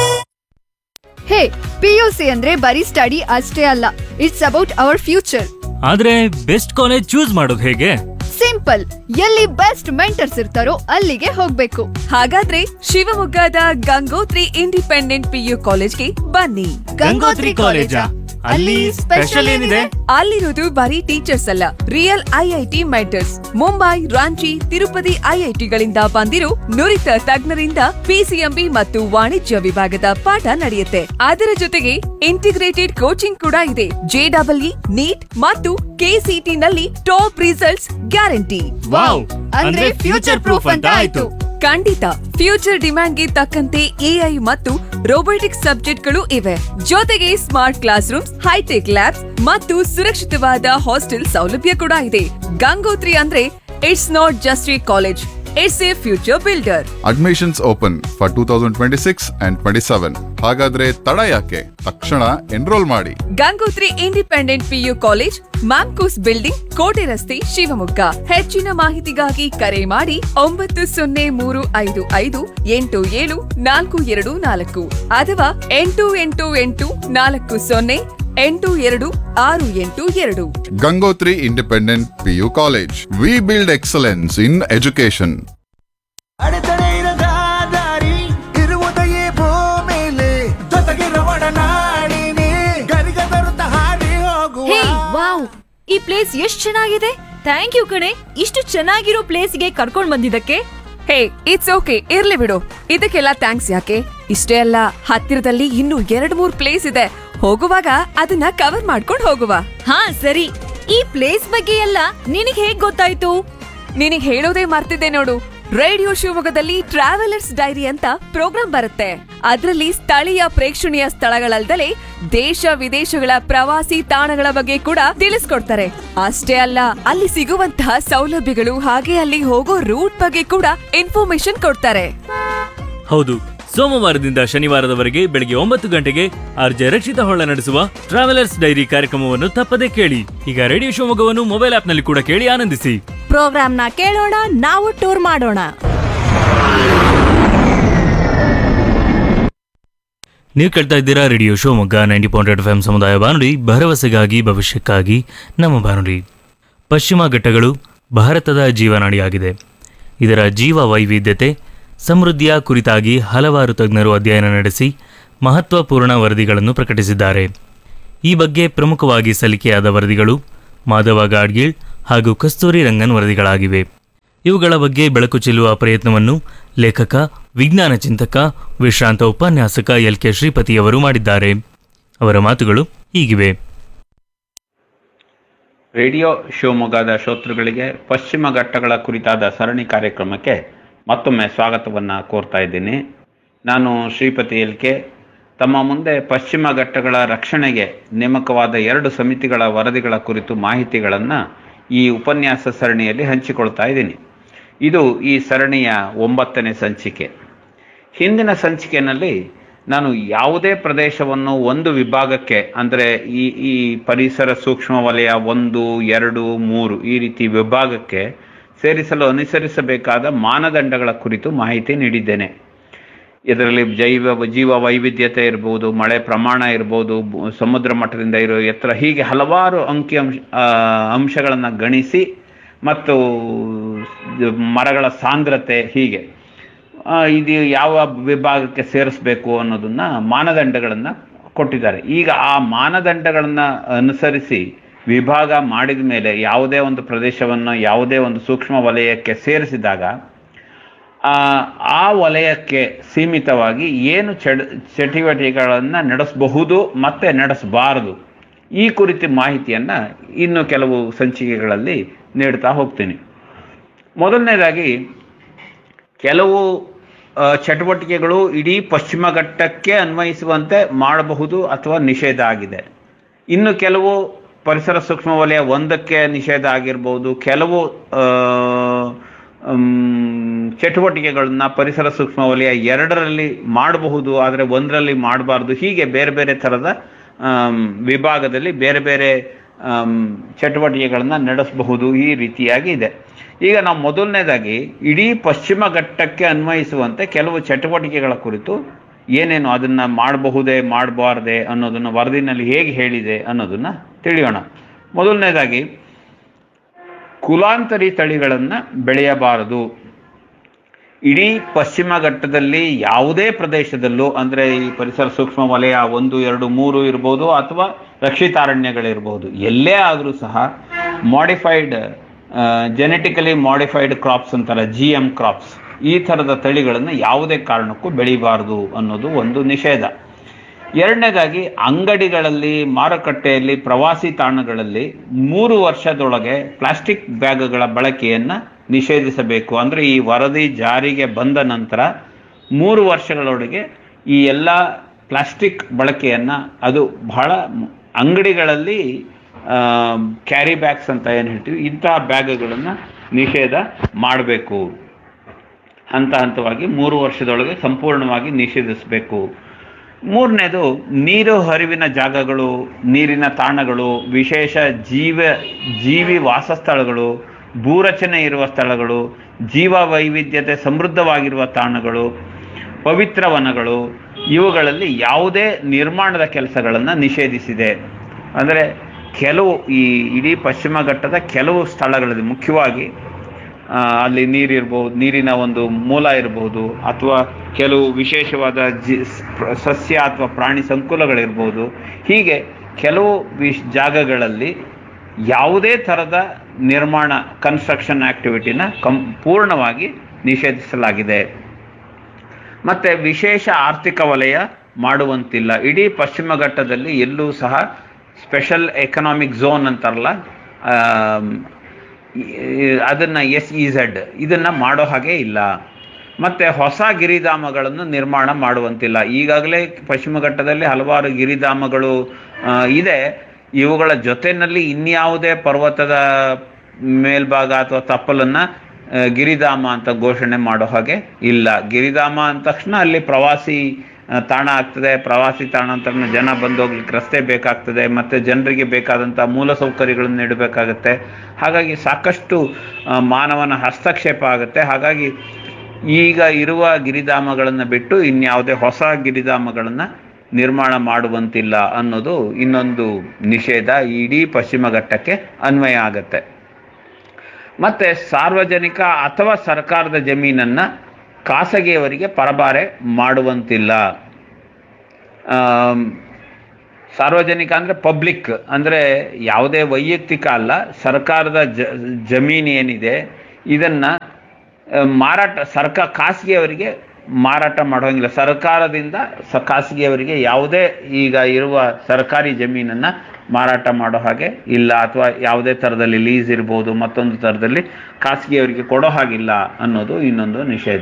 ಹೇ ಪಿಯುಸಿ ಅಂದ್ರೆ ಬರೀ ಸ್ಟಡಿ ಅಷ್ಟೇ ಅಲ್ಲ ಇಟ್ಸ್ ಅಬೌಟ್ ಅವರ್ ಫ್ಯೂಚರ್ ಆದ್ರೆ ಬೆಸ್ಟ್ ಕಾಲೇಜ್ ಚೂಸ್ ಮಾಡೋದು ಹೇಗೆ ಸಿಂಪಲ್ ಎಲ್ಲಿ ಬೆಸ್ಟ್ ಮೆಂಟರ್ಸ್ ಇರ್ತಾರೋ ಅಲ್ಲಿಗೆ ಹೋಗ್ಬೇಕು ಹಾಗಾದ್ರೆ ಶಿವಮೊಗ್ಗದ ಗಂಗೋತ್ರಿ ಇಂಡಿಪೆಂಡೆಂಟ್ ಪಿಯು ಕಾಲೇಜ್ಗೆ ಬನ್ನಿ ಗಂಗೋತ್ರಿ ಕಾಲೇಜಾ? ಅಲ್ಲಿ ಸ್ಪೆಷಲ್ ಏನಿದೆ? ಅಲ್ಲಿರೋದು ಬರೀ ಟೀಚರ್ಸ್ ಅಲ್ಲ real IIT mentors Mumbai Ranchi Tirupati ಐಐಟಿಗಳಿಂದ ಬಂದಿರೋ ನುರಿತ ತಜ್ಞರಿಂದ ಪಿಸಿಎಂಬಿ ಮತ್ತು ವಾಣಿಜ್ಯ ವಿಭಾಗದ ಪಾಠ ನಡೆಯುತ್ತೆ ಅದರ ಜೊತೆಗೆ ಇಂಟಿಗ್ರೇಟೆಡ್ ಕೋಚಿಂಗ್ ಕೂಡ ಇದೆ ಜೆಡಬ್ಲ್ಇ ನೀಟ್ ಮತ್ತು ಕೆಸಿಟಿ ನಲ್ಲಿ ಟಾಪ್ ರಿಸಲ್ಟ್ಸ್ ಗ್ಯಾರಂಟಿ ವಾವ್ ಅಂದ್ರೆ ಫ್ಯೂಚರ್ ಪ್ರೂಫ್ ಅಂತ ಆಯ್ತು ಖಂಡಿತ ಫ್ಯೂಚರ್ ಡಿಮ್ಯಾಂಡ್ಗೆ ತಕ್ಕಂತೆ ಎಐ ಮತ್ತು ರೋಬೋಟಿಕ್ಸ್ ಸಬ್ಜೆಕ್ಟ್ಗಳು ಇವೆ ಜೊತೆಗೆ smart classrooms hi-tech labs ಮತ್ತು ಸುರಕ್ಷಿತವಾದ ಹಾಸ್ಟೆಲ್ ಸೌಲಭ್ಯ ಕೂಡ ಇದೆ ಗಂಗೋತ್ರಿ ಅಂದ್ರೆ it's not just a college it's a future builder admissions open for two thousand twenty six and twenty seven ಹಾಗಾದ್ರೆ ತಡ ಯಾಕೆ ತಕ್ಷಣ ಎನ್ರೋಲ್ ಮಾಡಿ Gangotri independent PU college MAMCOS building ಕೋಟೆ ರಸ್ತೆ ಶಿವಮೊಗ್ಗ ಹೆಚ್ಚಿನ ಮಾಹಿತಿಗಾಗಿ ಕರೆ ಮಾಡಿ ಒಂಬತ್ತು ಸೊನ್ನೆ ಮೂರು ಐದು ಐದು ಎಂಟು ಏಳು ನಾಲ್ಕು ಎರಡು ನಾಲ್ಕು ಅಥವಾ ಎಂಟು ಎಂಟು ಎಂಟು ನಾಲ್ಕು ಸೊನ್ನೆ ಎಂಟು ಎರಡು ಆರು ಎಂಟು ಎರಡು Gangotri independent PU college we build excellence in education ಅಡೆತಡೆ ಇರದ ದಾರಿ ಇರುವುದೆಯೇ ಭೂಮಿಲಿ ಜೊತೆಗಿರುವ ಒಡನಾಡಿನಿ ಗರಿಗ ತರುತ್ತ ಹಾರಿ ಹೋಗುವ ಹೇ ವಾವ್ ಈ ಪ್ಲೇಸ್ ಎಷ್ಟ್ ಚೆನ್ನಾಗಿದೆ ಥ್ಯಾಂಕ್ ಯು ಕಣೆ ಇಷ್ಟು ಚೆನ್ನಾಗಿರೋ ಪ್ಲೇಸ್ಗೆ ಕರ್ಕೊಂಡ್ ಬಂದಿದ್ದಕ್ಕೆ ಹೇ ಇಟ್ಸ್ ಓಕೆ ಇರ್ಲಿ ಬಿಡು ಇದಕ್ಕೆಲ್ಲ ಥ್ಯಾಂಕ್ಸ್ ಯಾಕೆ ಇಷ್ಟೇ ಅಲ್ಲ ಹತ್ತಿರದಲ್ಲಿ ಇನ್ನೂ ಎರಡ್ ಮೂರ್ ಪ್ಲೇಸ್ ಇದೆ ಹೋಗುವಾಗ ಅದನ್ನ ಕವರ್ ಮಾಡ್ಕೊಂಡು ಹೋಗುವ ಹಾ ಸರಿ ಈ ಪ್ಲೇಸ್ ಬಗ್ಗೆ ಎಲ್ಲ ನಿನಗ್ ಹೇಗ್ ಗೊತ್ತಾಯ್ತು ನಿನಗ್ ಹೇಳೋದೇ ಮರ್ತಿದ್ದೆ ನೋಡು ರೇಡಿಯೋ ಶಿವಮೊಗ್ಗದಲ್ಲಿ ಟ್ರಾವೆಲರ್ಸ್ ಡೈರಿ ಅಂತ ಪ್ರೋಗ್ರಾಂ ಬರುತ್ತೆ ಅದರಲ್ಲಿ ಸ್ಥಳೀಯ ಪ್ರೇಕ್ಷಣೀಯ ಸ್ಥಳಗಳಲ್ದಲೆ ದೇಶ ವಿದೇಶಗಳ ಪ್ರವಾಸಿ ತಾಣಗಳ ಬಗ್ಗೆ ಕೂಡ ತಿಳಿಸ್ಕೊಡ್ತಾರೆ ಅಷ್ಟೇ ಅಲ್ಲ ಅಲ್ಲಿ ಸಿಗುವಂತಹ ಸೌಲಭ್ಯಗಳು ಹಾಗೆ ಅಲ್ಲಿ ಹೋಗೋ ರೂಟ್ ಬಗ್ಗೆ ಕೂಡ ಇನ್ಫಾರ್ಮೇಶನ್ ಕೊಡ್ತಾರೆ ಹೌದು ಸೋಮವಾರದಿಂದ ಶನಿವಾರದವರೆಗೆ ಬೆಳಗ್ಗೆ ಒಂಬತ್ತು ಗಂಟೆಗೆ ಆರ್ಜೆ ರಕ್ಷಿತ ಹೊಳ್ಳ ನಡೆಸುವ ಟ್ರಾವೆಲರ್ಸ್ ಡೈರಿ ಕಾರ್ಯಕ್ರಮವನ್ನು ತಪ್ಪದೆ ಕೇಳಿ ಈಗ ರೇಡಿಯೋ ಶಿವಮೊಗ್ಗವನ್ನು ಮೊಬೈಲ್ ಆಪ್ನಲ್ಲಿ ಕೂಡ ಕೇಳಿ ಆನಂದಿಸಿ ಪ್ರೋಗ್ರಾಮ್ನ ಕೇಳೋಣ ನಾವು ಟೂರ್ ಮಾಡೋಣ ನೀವು ಕೇಳ್ತಾ ಇದ್ದೀರಾ radio Shivamogga ninety point FM ಎಂ ಸಮುದಾಯ ಬಾನುಲಿ ಭರವಸೆಗಾಗಿ ಭವಿಷ್ಯಕ್ಕಾಗಿ ನಮ್ಮ ಬಾನುಲಿ ಪಶ್ಚಿಮ ಘಟ್ಟಗಳು ಭಾರತದ ಜೀವನಾಡಿಯಾಗಿದೆ ಇದರ ಜೀವ ವೈವಿಧ್ಯತೆ ಸಮೃದ್ಧಿಯ ಕುರಿತಾಗಿ ಹಲವಾರು ತಜ್ಞರು ಅಧ್ಯಯನ ನಡೆಸಿ ಮಹತ್ವಪೂರ್ಣ ವರದಿಗಳನ್ನು ಪ್ರಕಟಿಸಿದ್ದಾರೆ ಈ ಬಗ್ಗೆ ಪ್ರಮುಖವಾಗಿ ಸಲ್ಲಿಕೆಯಾದ ವರದಿಗಳು ಮಾಧವ ಗಾಡ್ಗೀಳ್ ಹಾಗೂ ಕಸ್ತೂರಿ ರಂಗನ್ ವರದಿಗಳಾಗಿವೆ ಇವುಗಳ ಬಗ್ಗೆ ಬೆಳಕು ಚೆಲ್ಲುವ ಪ್ರಯತ್ನವನ್ನು ಲೇಖಕ ವಿಜ್ಞಾನ ಚಿಂತಕ ವಿಶ್ರಾಂತ ಉಪನ್ಯಾಸಕ ಎಲ್ ಕೆ ಶ್ರೀಪತಿಯವರು ಮಾಡಿದ್ದಾರೆ ಅವರ ಮಾತುಗಳು ಹೀಗಿವೆ ರೇಡಿಯೋ ಶಿವಮೊಗ್ಗದ ಶ್ರೋತೃಗಳಿಗೆ ಪಶ್ಚಿಮ ಘಟ್ಟಗಳ ಕುರಿತಾದ ಸರಣಿ ಕಾರ್ಯಕ್ರಮಕ್ಕೆ ಮತ್ತೊಮ್ಮೆ ಸ್ವಾಗತವನ್ನು ಕೋರ್ತಾ ಇದ್ದೀನಿ ನಾನು ಶ್ರೀಪತಿ ಎಲ್ ಕೆ ತಮ್ಮ ಮುಂದೆ ಪಶ್ಚಿಮ ಘಟ್ಟಗಳ ರಕ್ಷಣೆಗೆ ನೇಮಕವಾದ ಎರಡು ಸಮಿತಿಗಳ ವರದಿಗಳ ಕುರಿತು ಮಾಹಿತಿಗಳನ್ನು ಈ ಉಪನ್ಯಾಸ ಸರಣಿಯಲ್ಲಿ ಹಂಚಿಕೊಳ್ತಾ ಇದ್ದೀನಿ ಇದು ಈ ಸರಣಿಯ ಒಂಬತ್ತನೇ ಸಂಚಿಕೆ ಹಿಂದಿನ ಸಂಚಿಕೆಯಲ್ಲಿ ನಾನು ಯಾವುದೇ ಪ್ರದೇಶವನ್ನು ಒಂದು ವಿಭಾಗಕ್ಕೆ ಅಂದರೆ ಈ ಈ ಪರಿಸರ ಸೂಕ್ಷ್ಮ ವಲಯ ಒಂದು ಎರಡು ಮೂರು ಈ ರೀತಿ ವಿಭಾಗಕ್ಕೆ ಸೇರಿಸಲು ಅನುಸರಿಸಬೇಕಾದ ಮಾನದಂಡಗಳ ಕುರಿತು ಮಾಹಿತಿ ನೀಡಿದ್ದೇನೆ ಇದರಲ್ಲಿ ಜೈವ ಜೀವ ವೈವಿಧ್ಯತೆ ಇರ್ಬೋದು ಮಳೆ ಪ್ರಮಾಣ ಇರ್ಬೋದು ಭೂ- ಸಮುದ್ರ ಮಟ್ಟದಿಂದ ಇರೋ ಎತ್ತರ ಹೀಗೆ ಹಲವಾರು ಅಂಕಿ ಅಂಶ ಅಂಶಗಳನ್ನು ಗಣಿಸಿ ಮತ್ತು ಮರಗಳ ಸಾಂದ್ರತೆ ಹೀಗೆ ಆ, ಇದು ಯಾವ ವಿಭಾಗಕ್ಕೆ ಸೇರಿಸಬೇಕು ಅನ್ನೋದನ್ನ ಮಾನದಂಡಗಳನ್ನು ಕೊಟ್ಟಿದ್ದಾರೆ ಈಗ ಆ ಮಾನದಂಡಗಳನ್ನು ಅನುಸರಿಸಿ ವಿಭಾಗ ಮಾಡಿದ ಮೇಲೆ ಯಾವುದೇ ಒಂದು ಪ್ರದೇಶವನ್ನು ಯಾವುದೇ ಒಂದು ಸೂಕ್ಷ್ಮ ವಲಯಕ್ಕೆ ಸೇರಿಸಿದಾಗ ಆ ಆ ವಲಯಕ್ಕೆ ಸೀಮಿತವಾಗಿ ಏನು ಚಡ ಚಟುವಟಿಕೆಗಳನ್ನು ನಡೆಸಬಹುದು ಮತ್ತೆ ನಡೆಸಬಾರದು ಈ ಕುರಿತ ಮಾಹಿತಿಯನ್ನು ಇನ್ನು ಕೆಲವು ಸಂಚಿಕೆಗಳಲ್ಲಿ ನೀಡ್ತಾ ಹೋಗ್ತೀನಿ ಮೊದಲನೇದಾಗಿ ಕೆಲವು ಆ, ಚಟುವಟಿಕೆಗಳು ಇಡೀ ಪಶ್ಚಿಮ ಘಟ್ಟಕ್ಕೆ ಅನ್ವಯಿಸುವಂತೆ ಮಾಡಬಹುದು ಅಥವಾ ನಿಷೇಧ ಆಗಿದೆ ಇನ್ನು ಕೆಲವು ಪರಿಸರ ಸೂಕ್ಷ್ಮ ವಲಯ ಒಂದಕ್ಕೆ ನಿಷೇಧ ಆಗಿರ್ಬೋದು ಕೆಲವು ಆ, ಮ್, ಚಟುವಟಿಕೆಗಳನ್ನ ಪರಿಸರ ಸೂಕ್ಷ್ಮ ವಲಯ ಎರಡರಲ್ಲಿ ಮಾಡಬಹುದು ಆದರೆ ಒಂದರಲ್ಲಿ ಮಾಡಬಾರ್ದು ಹೀಗೆ ಬೇರೆ ಬೇರೆ ಥರದ ಆಮ್, ವಿಭಾಗದಲ್ಲಿ ಬೇರೆ ಬೇರೆ ಆಮ್, ಚಟುವಟಿಕೆಗಳನ್ನ ನಡೆಸಬಹುದು ಈ ರೀತಿಯಾಗಿ ಇದೆ ಈಗ ನಾವು ಮೊದಲನೇದಾಗಿ ಇಡೀ ಪಶ್ಚಿಮ ಘಟ್ಟಕ್ಕೆ ಅನ್ವಯಿಸುವಂತೆ ಕೆಲವು ಚಟುವಟಿಕೆಗಳ ಕುರಿತು ಏನೇನು ಅದನ್ನ ಮಾಡಬಹುದೇ ಮಾಡಬಾರ್ದೆ ಅನ್ನೋದನ್ನ ವರದಿನಲ್ಲಿ ಹೇಗೆ ಹೇಳಿದೆ ಅನ್ನೋದನ್ನ ತಿಳಿಯೋಣ ಮೊದಲನೇದಾಗಿ ಕುಲಾಂತರಿ ತಳಿಗಳನ್ನು ಬೆಳೆಯಬಾರದು ಇಡೀ ಪಶ್ಚಿಮ ಘಟ್ಟದಲ್ಲಿ ಯಾವುದೇ ಪ್ರದೇಶದಲ್ಲೂ ಅಂದರೆ ಈ ಪರಿಸರ ಸೂಕ್ಷ್ಮ ವಲಯ ಒಂದು ಎರಡು ಮೂರು ಇರ್ಬೋದು ಅಥವಾ ರಕ್ಷಿತಾರಣ್ಯಗಳಿರ್ಬೋದು ಎಲ್ಲೇ ಆದರೂ ಸಹ ಮಾಡಿಫೈಡ್ ಜೆನೆಟಿಕಲಿ ಮಾಡಿಫೈಡ್ ಕ್ರಾಪ್ಸ್ ಅಂತಾರೆ ಜಿ ಎಮ್ ಕ್ರಾಪ್ಸ್ ಈ ಥರದ ತಳಿಗಳನ್ನು ಯಾವುದೇ ಕಾರಣಕ್ಕೂ ಬೆಳಿಬಾರದು ಅನ್ನೋದು ಒಂದು ನಿಷೇಧ ಎರಡನೇದಾಗಿ ಅಂಗಡಿಗಳಲ್ಲಿ ಮಾರುಕಟ್ಟೆಯಲ್ಲಿ ಪ್ರವಾಸಿ ತಾಣಗಳಲ್ಲಿ ಮೂರು ವರ್ಷದೊಳಗೆ ಪ್ಲಾಸ್ಟಿಕ್ ಬ್ಯಾಗ್ಗಳ ಬಳಕೆಯನ್ನು ನಿಷೇಧಿಸಬೇಕು ಅಂದರೆ ಈ ವರದಿ ಜಾರಿಗೆ ಬಂದ ನಂತರ ಮೂರು ವರ್ಷಗಳೊಳಗೆ ಈ ಎಲ್ಲ ಪ್ಲಾಸ್ಟಿಕ್ ಬಳಕೆಯನ್ನು ಅದು ಬಹಳ ಮ್- ಅಂಗಡಿಗಳಲ್ಲಿ ಕ್ಯಾರಿ ಬ್ಯಾಗ್ಸ್ ಅಂತ ಏನು ಹೇಳ್ತೀವಿ ಇಂತಹ ಬ್ಯಾಗ್ಗಳನ್ನು ನಿಷೇಧ ಮಾಡಬೇಕು ಹಂತ ಹಂತವಾಗಿ ಮೂರು ವರ್ಷದೊಳಗೆ ಸಂಪೂರ್ಣವಾಗಿ ನಿಷೇಧಿಸಬೇಕು ಮೂರನೇದು ನೀರು ಹರಿವಿನ ಜಾಗಗಳು ನೀರಿನ ತಾಣಗಳು ವಿಶೇಷ ಜೀವ ಜೀವಿ ವಾಸಸ್ಥಳಗಳು ಭೂರಚನೆ ಇರುವ ಸ್ಥಳಗಳು ಜೀವ ವೈವಿಧ್ಯತೆ ಸಮೃದ್ಧವಾಗಿರುವ ತಾಣಗಳು ಪವಿತ್ರ ವನಗಳು ಇವುಗಳಲ್ಲಿ ಯಾವುದೇ ನಿರ್ಮಾಣದ ಕೆಲಸಗಳನ್ನು ನಿಷೇಧಿಸಿದೆ ಅಂದರೆ ಕೆಲವು ಈ ಇಡೀ ಪಶ್ಚಿಮ ಘಟ್ಟದ ಕೆಲವು ಸ್ಥಳಗಳಲ್ಲಿ ಮುಖ್ಯವಾಗಿ ಆ, ಅಲ್ಲಿ ನೀರಿರ್ಬೋದು ನೀರಿನ ಒಂದು ಮೂಲ ಇರಬಹುದು ಅಥವಾ ಕೆಲವು ವಿಶೇಷವಾದ ಜಿ ಸ್- ಸಸ್ಯ ಅಥವಾ ಪ್ರಾಣಿ ಸಂಕುಲಗಳಿರ್ಬೋದು ಹೀಗೆ ಕೆಲವು ವಿಶ್ ಜಾಗಗಳಲ್ಲಿ ಯಾವುದೇ ಥರದ ನಿರ್ಮಾಣ ಕನ್ಸ್ಟ್ರಕ್ಷನ್ ಆಕ್ಟಿವಿಟಿನ ಕಂ ಪೂರ್ಣವಾಗಿ ನಿಷೇಧಿಸಲಾಗಿದೆ ಮತ್ತು ವಿಶೇಷ ಆರ್ಥಿಕ ವಲಯ ಮಾಡುವಂತಿಲ್ಲ ಇಡೀ ಪಶ್ಚಿಮ ಘಟ್ಟದಲ್ಲಿ ಎಲ್ಲೂ ಸಹ ಸ್ಪೆಷಲ್ ಎಕನಾಮಿಕ್ ಝೋನ್ ಅಂತಾರಲ್ಲ ಆಮ್, ಈ- ಅದನ್ನ ಎಸ್ ಇ ಝೆಡ್ ಇದನ್ನ ಮಾಡೋ ಹಾಗೆ ಇಲ್ಲ ಮತ್ತೆ ಹೊಸ ಗಿರಿಧಾಮಗಳನ್ನು ನಿರ್ಮಾಣ ಮಾಡುವಂತಿಲ್ಲ ಈಗಾಗಲೇ ಪಶ್ಚಿಮ ಘಟ್ಟದಲ್ಲಿ ಹಲವಾರು ಗಿರಿಧಾಮಗಳು ಆ, ಇದೆ ಇವುಗಳ ಜೊತೆಯಲ್ಲಿ ಇನ್ಯಾವುದೇ ಪರ್ವತದ ಮೇಲ್ಭಾಗ ಅಥವಾ ತಪ್ಪಲನ್ನ ಆ, ಗಿರಿಧಾಮ ಅಂತ ಘೋಷಣೆ ಮಾಡೋ ಹಾಗೆ ಇಲ್ಲ ಗಿರಿಧಾಮ ಅಂದ ತಕ್ಷಣ ಅಲ್ಲಿ ಪ್ರವಾಸಿ ಆ, ತಾಣ ಆಗ್ತದೆ ಪ್ರವಾಸಿ ತಾಣ ಅಂತ ತಕ್ಷಣ ಜನ ಬಂದು ಹೋಗ್ಲಿಕ್ಕೆ ರಸ್ತೆ ಬೇಕಾಗ್ತದೆ ಮತ್ತೆ ಜನರಿಗೆ ಬೇಕಾದಂಥ ಮೂಲ ಸೌಕರ್ಯಗಳನ್ನು ನೀಡಬೇಕಾಗತ್ತೆ ಹಾಗಾಗಿ ಸಾಕಷ್ಟು ಆ, ಮಾನವನ ಹಸ್ತಕ್ಷೇಪ ಆಗುತ್ತೆ ಹಾಗಾಗಿ ಈಗ ಇರುವ ಗಿರಿಧಾಮಗಳನ್ನು ಬಿಟ್ಟು ಇನ್ಯಾವುದೇ ಹೊಸ ಗಿರಿಧಾಮಗಳನ್ನು ನಿರ್ಮಾಣ ಮಾಡುವಂತಿಲ್ಲ ಅನ್ನೋದು ಇನ್ನೊಂದು ನಿಷೇಧ ಇಡೀ ಪಶ್ಚಿಮ ಘಟ್ಟಕ್ಕೆ ಅನ್ವಯ ಆಗತ್ತೆ ಮತ್ತೆ ಸಾರ್ವಜನಿಕ ಅಥವಾ ಸರ್ಕಾರದ ಜಮೀನನ್ನ ಖಾಸಗಿಯವರಿಗೆ ಪರಬಾರೆ ಮಾಡುವಂತಿಲ್ಲ ಆಮ್, ಸಾರ್ವಜನಿಕ ಅಂದರೆ ಪಬ್ಲಿಕ್ ಅಂದರೆ ಯಾವುದೇ ವೈಯಕ್ತಿಕ ಅಲ್ಲ ಸರ್ಕಾರದ ಜ ಜಮೀನು ಏನಿದೆ ಇದನ್ನು ಮಾರಾಟ ಸರ್ಕಾರ ಖಾಸಗಿಯವರಿಗೆ ಮಾರಾಟ ಮಾಡೋಂಗಿಲ್ಲ ಸರ್ಕಾರದಿಂದ ಸ ಖಾಸಗಿಯವರಿಗೆ ಯಾವುದೇ ಈಗ ಇರುವ ಸರ್ಕಾರಿ ಜಮೀನನ್ನು ಮಾರಾಟ ಮಾಡೋ ಹಾಗೆ ಇಲ್ಲ ಅಥವಾ ಯಾವುದೇ ಥರದಲ್ಲಿ ಲೀಸ್ ಇರ್ಬೋದು ಮತ್ತೊಂದು ಥರದಲ್ಲಿ ಖಾಸಗಿಯವರಿಗೆ ಕೊಡೋ ಹಾಗಿಲ್ಲ ಅನ್ನೋದು ಇನ್ನೊಂದು ನಿಷೇಧ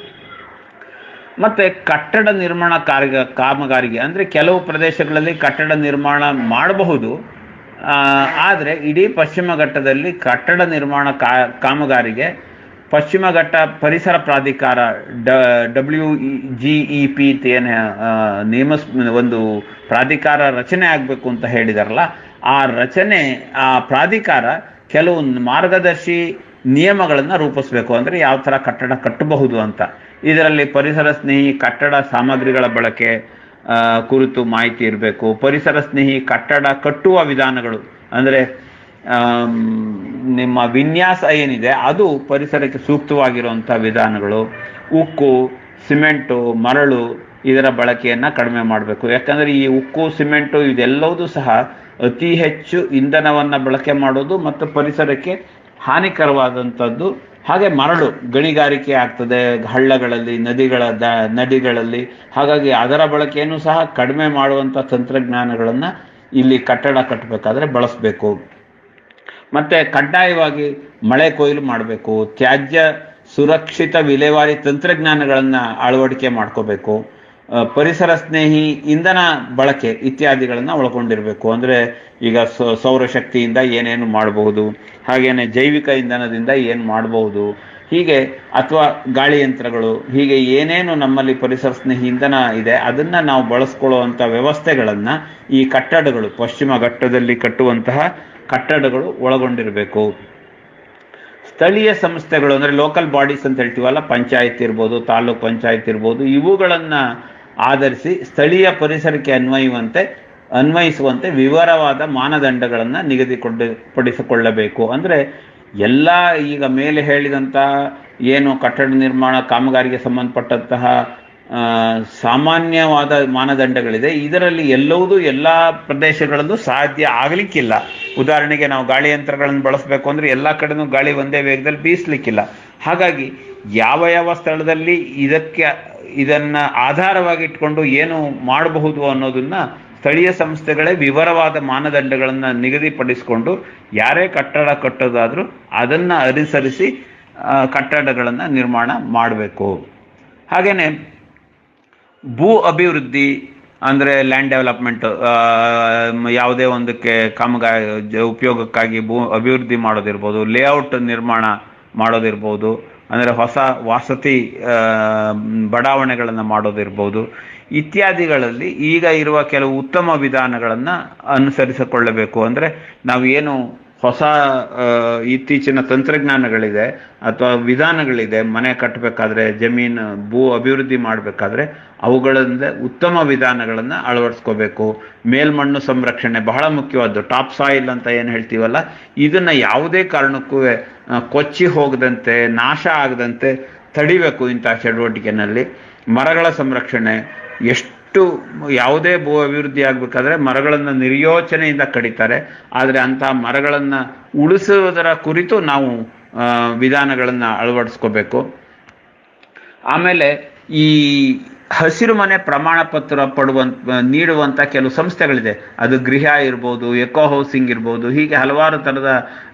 ಮತ್ತೆ ಕಟ್ಟಡ ನಿರ್ಮಾಣ ಕಾರ್ಯ ಕಾಮಗಾರಿಗೆ ಅಂದರೆ ಕೆಲವು ಪ್ರದೇಶಗಳಲ್ಲಿ ಕಟ್ಟಡ ನಿರ್ಮಾಣ ಮಾಡಬಹುದು ಆದರೆ ಇಡೀ ಪಶ್ಚಿಮ ಘಟ್ಟದಲ್ಲಿ ಕಟ್ಟಡ ನಿರ್ಮಾಣ ಕಾ ಕಾಮಗಾರಿಗೆ ಪಶ್ಚಿಮ ಘಟ್ಟ ಪರಿಸರ ಪ್ರಾಧಿಕಾರ ಡ ಡಬ್ಲ್ಯೂ ಜಿ ಇ ಪಿ ಅಂತ ಏನು ನೇಮಸ್ ಒಂದು ಪ್ರಾಧಿಕಾರ ರಚನೆ ಆಗಬೇಕು ಅಂತ ಹೇಳಿದಾರಲ್ಲ ಆ ರಚನೆ ಆ ಪ್ರಾಧಿಕಾರ ಕೆಲವು ಮಾರ್ಗದರ್ಶಿ ನಿಯಮಗಳನ್ನು ರೂಪಿಸಬೇಕು ಅಂದರೆ ಯಾವ ಥರ ಕಟ್ಟಡ ಕಟ್ಟಬಹುದು ಅಂತ ಇದರಲ್ಲಿ ಪರಿಸರ ಸ್ನೇಹಿ ಕಟ್ಟಡ ಸಾಮಗ್ರಿಗಳ ಬಳಕೆ ಆ, ಕುರಿತು ಮಾಹಿತಿ ಇರಬೇಕು ಪರಿಸರ ಸ್ನೇಹಿ ಕಟ್ಟಡ ಕಟ್ಟುವ ವಿಧಾನಗಳು ಅಂದರೆ ಆಮ್, ನಿಮ್ಮ ವಿನ್ಯಾಸ ಏನಿದೆ ಅದು ಪರಿಸರಕ್ಕೆ ಸೂಕ್ತವಾಗಿರುವಂಥ ವಿಧಾನಗಳು ಉಕ್ಕು ಸಿಮೆಂಟು ಮರಳು ಇದರ ಬಳಕೆಯನ್ನು ಕಡಿಮೆ ಮಾಡಬೇಕು ಯಾಕಂದರೆ ಈ ಉಕ್ಕು ಸಿಮೆಂಟು ಇದೆಲ್ಲವೂ ಸಹ ಅತಿ ಹೆಚ್ಚು ಇಂಧನವನ್ನು ಬಳಕೆ ಮಾಡೋದು ಮತ್ತು ಪರಿಸರಕ್ಕೆ ಹಾನಿಕರವಾದಂಥದ್ದು ಹಾಗೆ ಮರಳು ಗಣಿಗಾರಿಕೆ ಆಗ್ತದೆ ಹಳ್ಳಗಳಲ್ಲಿ ನದಿಗಳ ದ ನದಿಗಳಲ್ಲಿ ಹಾಗಾಗಿ ಅದರ ಬಳಕೆಯನ್ನು ಸಹ ಕಡಿಮೆ ಮಾಡುವಂಥ ತಂತ್ರಜ್ಞಾನಗಳನ್ನು ಇಲ್ಲಿ ಕಟ್ಟಡ ಕಟ್ಟಬೇಕಾದ್ರೆ ಬಳಸಬೇಕು ಮತ್ತೆ ಕಡ್ಡಾಯವಾಗಿ ಮಳೆ ಕೊಯ್ಲು ಮಾಡಬೇಕು ತ್ಯಾಜ್ಯ ಸುರಕ್ಷಿತ ವಿಲೇವಾರಿ ತಂತ್ರಜ್ಞಾನಗಳನ್ನು ಅಳವಡಿಕೆ ಮಾಡ್ಕೋಬೇಕು ಆ, ಪರಿಸರ ಸ್ನೇಹಿ ಇಂಧನ ಬಳಕೆ ಇತ್ಯಾದಿಗಳನ್ನು ಒಳಗೊಂಡಿರಬೇಕು ಅಂದರೆ ಈಗ ಸೌ- ಸೌರಶಕ್ತಿಯಿಂದ ಏನೇನು ಮಾಡಬಹುದು ಹಾಗೇನೆ ಜೈವಿಕ ಇಂಧನದಿಂದ ಏನು ಮಾಡಬಹುದು ಹೀಗೆ ಅಥವಾ ಗಾಳಿ ಯಂತ್ರಗಳು ಹೀಗೆ ಏನೇನು ನಮ್ಮಲ್ಲಿ ಪರಿಸರ ಸ್ನೇಹಿ ಇಂಧನ ಇದೆ ಅದನ್ನು ನಾವು ಬಳಸ್ಕೊಳ್ಳುವಂಥ ವ್ಯವಸ್ಥೆಗಳನ್ನು ಈ ಕಟ್ಟಡಗಳು ಪಶ್ಚಿಮ ಘಟ್ಟದಲ್ಲಿ ಕಟ್ಟುವಂತಹ ಕಟ್ಟಡಗಳು ಒಳಗೊಂಡಿರಬೇಕು ಸ್ಥಳೀಯ ಸಂಸ್ಥೆಗಳು ಅಂದರೆ ಲೋಕಲ್ ಬಾಡೀಸ್ ಅಂತ ಹೇಳ್ತೀವಲ್ಲ ಪಂಚಾಯತ್ ಇರ್ಬೋದು ತಾಲೂಕ್ ಪಂಚಾಯತ್ ಇರ್ಬೋದು ಇವುಗಳನ್ನು ಆಧರಿಸಿ ಸ್ಥಳೀಯ ಪರಿಸರಕ್ಕೆ ಅನ್ವಯುವಂತೆ ಅನ್ವಯಿಸುವಂತೆ ವಿವರವಾದ ಮಾನದಂಡಗಳನ್ನು ನಿಗದಿಕೊಂಡು ಪಡಿಸಿಕೊಳ್ಳಬೇಕು ಅಂದರೆ ಎಲ್ಲ ಈಗ ಮೇಲೆ ಹೇಳಿದಂಥ ಏನು ಕಟ್ಟಡ ನಿರ್ಮಾಣ ಕಾಮಗಾರಿಗೆ ಸಂಬಂಧಪಟ್ಟಂತಹ ಆ, ಸಾಮಾನ್ಯವಾದ ಮಾನದಂಡಗಳಿದೆ ಇದರಲ್ಲಿ ಎಲ್ಲವುದೂ ಎಲ್ಲ ಪ್ರದೇಶಗಳಲ್ಲೂ ಸಾಧ್ಯ ಆಗಲಿಕ್ಕಿಲ್ಲ ಉದಾಹರಣೆಗೆ ನಾವು ಗಾಳಿ ಯಂತ್ರಗಳನ್ನು ಬಳಸಬೇಕು ಅಂದರೆ ಎಲ್ಲ ಕಡೆನೂ ಗಾಳಿ ಒಂದೇ ವೇಗದಲ್ಲಿ ಬೀಸಲಿಕ್ಕಿಲ್ಲ ಹಾಗಾಗಿ ಯಾವ ಯಾವ ಸ್ಥಳದಲ್ಲಿ ಇದಕ್ಕೆ ಇದನ್ನು ಆಧಾರವಾಗಿ ಇಟ್ಕೊಂಡು ಏನು ಮಾಡಬಹುದು ಅನ್ನೋದನ್ನ ಸ್ಥಳೀಯ ಸಂಸ್ಥೆಗಳೇ ವಿವರವಾದ ಮಾನದಂಡಗಳನ್ನು ನಿಗದಿಪಡಿಸಿಕೊಂಡು ಯಾರೇ ಕಟ್ಟಡ ಕಟ್ಟೋದಾದರೂ ಅದನ್ನು ಅನುಸರಿಸಿ ಕಟ್ಟಡಗಳನ್ನು ನಿರ್ಮಾಣ ಮಾಡಬೇಕು ಹಾಗೆಯೇ ಭೂ ಅಭಿವೃದ್ಧಿ ಅಂದರೆ ಲ್ಯಾಂಡ್ ಡೆವಲಪ್ಮೆಂಟ್ ಯಾವುದೇ ಒಂದಕ್ಕೆ ಕಾಮಗಾರಿ ಜ- ಉಪಯೋಗಕ್ಕಾಗಿ ಭೂ ಅಭಿವೃದ್ಧಿ ಮಾಡೋದಿರ್ಬೋದು ಲೇಔಟ್ ನಿರ್ಮಾಣ ಮಾಡೋದಿರ್ಬೋದು ಅಂದರೆ ಹೊಸ ವಸತಿ ಆ, ಬಡಾವಣೆಗಳನ್ನು ಮಾಡೋದಿರ್ಬೋದು ಇತ್ಯಾದಿಗಳಲ್ಲಿ ಈಗ ಇರುವ ಕೆಲವು ಉತ್ತಮ ವಿಧಾನಗಳನ್ನು ಅನುಸರಿಸಿಕೊಳ್ಳಬೇಕು ಅಂದರೆ ನಾವು ಏನು ಹೊಸ ಆ, ಇತ್ತೀಚಿನ ತಂತ್ರಜ್ಞಾನಗಳಿದೆ ಅಥವಾ ವಿಧಾನಗಳಿದೆ ಮನೆ ಕಟ್ಟಬೇಕಾದ್ರೆ ಜಮೀನು ಭೂ ಅಭಿವೃದ್ಧಿ ಮಾಡಬೇಕಾದ್ರೆ ಅವುಗಳಿಂದ ಉತ್ತಮ ವಿಧಾನಗಳನ್ನು ಅಳವಡಿಸ್ಕೋಬೇಕು ಮೇಲ್ಮಣ್ಣು ಸಂರಕ್ಷಣೆ ಬಹಳ ಮುಖ್ಯವಾದ್ದು ಟಾಪ್ ಸಾಯಿಲ್ ಅಂತ ಏನು ಹೇಳ್ತೀವಲ್ಲ ಇದನ್ನು ಯಾವುದೇ ಕಾರಣಕ್ಕೂ ಆ, ಕೊಚ್ಚಿ ಹೋಗದಂತೆ ನಾಶ ಆಗದಂತೆ ತಡಿಬೇಕು ಇಂಥ ಚಟುವಟಿಕೆನಲ್ಲಿ ಮರಗಳ ಸಂರಕ್ಷಣೆ ಎಷ್ಟು ಯಾವುದೇ ಭೂ ಅಭಿವೃದ್ಧಿ ಆಗಬೇಕಾದ್ರೆ ಮರಗಳನ್ನು ನಿರ್ಯೋಚನೆಯಿಂದ ಕಡಿತಾರೆ ಆದರೆ ಅಂತಹ ಮರಗಳನ್ನು ಉಳಿಸುವುದರ ಕುರಿತು ನಾವು ವಿಧಾನಗಳನ್ನು ಅಳವಡಿಸ್ಕೋಬೇಕು ಆಮೇಲೆ ಈ ಹಸಿರು ಮನೆ ಪ್ರಮಾಣ ಪತ್ರ ಪಡುವಂತ ನೀಡುವಂಥ ಕೆಲವು ಸಂಸ್ಥೆಗಳಿದೆ ಅದು ಗೃಹ ಇರ್ಬೋದು ಎಕೋ ಹೌಸಿಂಗ್ ಇರ್ಬೋದು ಹೀಗೆ ಹಲವಾರು ಥರದ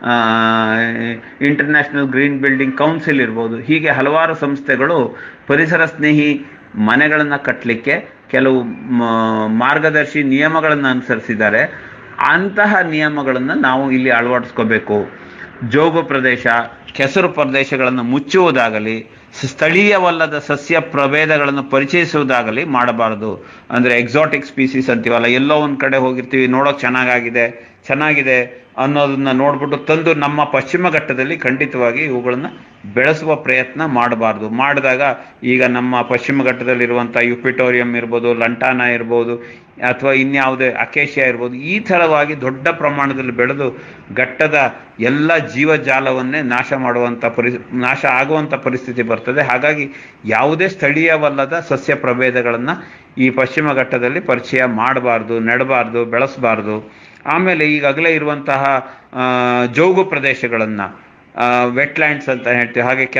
ಇಂಟರ್ನ್ಯಾಷನಲ್ ಗ್ರೀನ್ ಬಿಲ್ಡಿಂಗ್ ಕೌನ್ಸಿಲ್ ಇರ್ಬೋದು ಹೀಗೆ ಹಲವಾರು ಸಂಸ್ಥೆಗಳು ಪರಿಸರ ಸ್ನೇಹಿ ಮನೆಗಳನ್ನು ಕಟ್ಟಲಿಕ್ಕೆ ಕೆಲವು ಮ- ಮಾರ್ಗದರ್ಶಿ ನಿಯಮಗಳನ್ನು ಅನುಸರಿಸಿದ್ದಾರೆ ಅಂತಹ ನಿಯಮಗಳನ್ನು ನಾವು ಇಲ್ಲಿ ಅಳವಡಿಸ್ಕೋಬೇಕು ಜೋಗು ಪ್ರದೇಶ ಕೆಸರು ಪ್ರದೇಶಗಳನ್ನು ಮುಚ್ಚುವುದಾಗಲಿ ಸ್ಥಳೀಯವಲ್ಲದ ಸಸ್ಯ ಪ್ರಭೇದಗಳನ್ನು ಪರಿಚಯಿಸುವುದಾಗಲಿ ಮಾಡಬಾರದು ಅಂದರೆ ಎಕ್ಸಾಟಿಕ್ ಸ್ಪೀಸೀಸ್ ಅಂತೀವಲ್ಲ ಎಲ್ಲೋ ಒಂದು ಕಡೆ ಹೋಗಿರ್ತೀವಿ ನೋಡೋಕೆ ಚೆನ್ನಾಗಾಗಿದೆ ಚೆನ್ನಾಗಿದೆ ಅನ್ನೋದನ್ನ ನೋಡ್ಬಿಟ್ಟು ತಂದು ನಮ್ಮ ಪಶ್ಚಿಮ ಘಟ್ಟದಲ್ಲಿ ಖಂಡಿತವಾಗಿ ಇವುಗಳನ್ನು ಬೆಳೆಸುವ ಪ್ರಯತ್ನ ಮಾಡಬಾರ್ದು ಮಾಡಿದಾಗ ಈಗ ನಮ್ಮ ಪಶ್ಚಿಮ ಘಟ್ಟದಲ್ಲಿರುವಂಥ ಯುಪಿಟೋರಿಯಂ ಇರ್ಬೋದು ಲಂಟಾನ ಇರ್ಬೋದು ಅಥವಾ ಇನ್ಯಾವುದೇ ಅಕೇಶಿಯಾ ಇರ್ಬೋದು ಈ ಥರವಾಗಿ ದೊಡ್ಡ ಪ್ರಮಾಣದಲ್ಲಿ ಬೆಳೆದು ಘಟ್ಟದ ಎಲ್ಲ ಜೀವಜಾಲವನ್ನೇ ನಾಶ ಮಾಡುವಂಥ ಪರಿ ನಾಶ ಆಗುವಂಥ ಪರಿಸ್ಥಿತಿ ಬರ್ತದೆ ಹಾಗಾಗಿ ಯಾವುದೇ ಸ್ಥಳೀಯವಲ್ಲದ ಸಸ್ಯ ಪ್ರಭೇದಗಳನ್ನು ಈ ಪಶ್ಚಿಮ ಘಟ್ಟದಲ್ಲಿ ಪರಿಚಯ ಮಾಡಬಾರ್ದು ನೆಡಬಾರ್ದು ಬೆಳೆಸಬಾರ್ದು ಆಮೇಲೆ ಈಗಾಗಲೇ ಇರುವಂತಹ ಆ, ಜೌಗು ಪ್ರದೇಶಗಳನ್ನು ವೆಟ್ಲ್ಯಾಂಡ್ಸ್ ಅಂತ ಹೇಳ್ತೀವಿ ಹಾಗೆ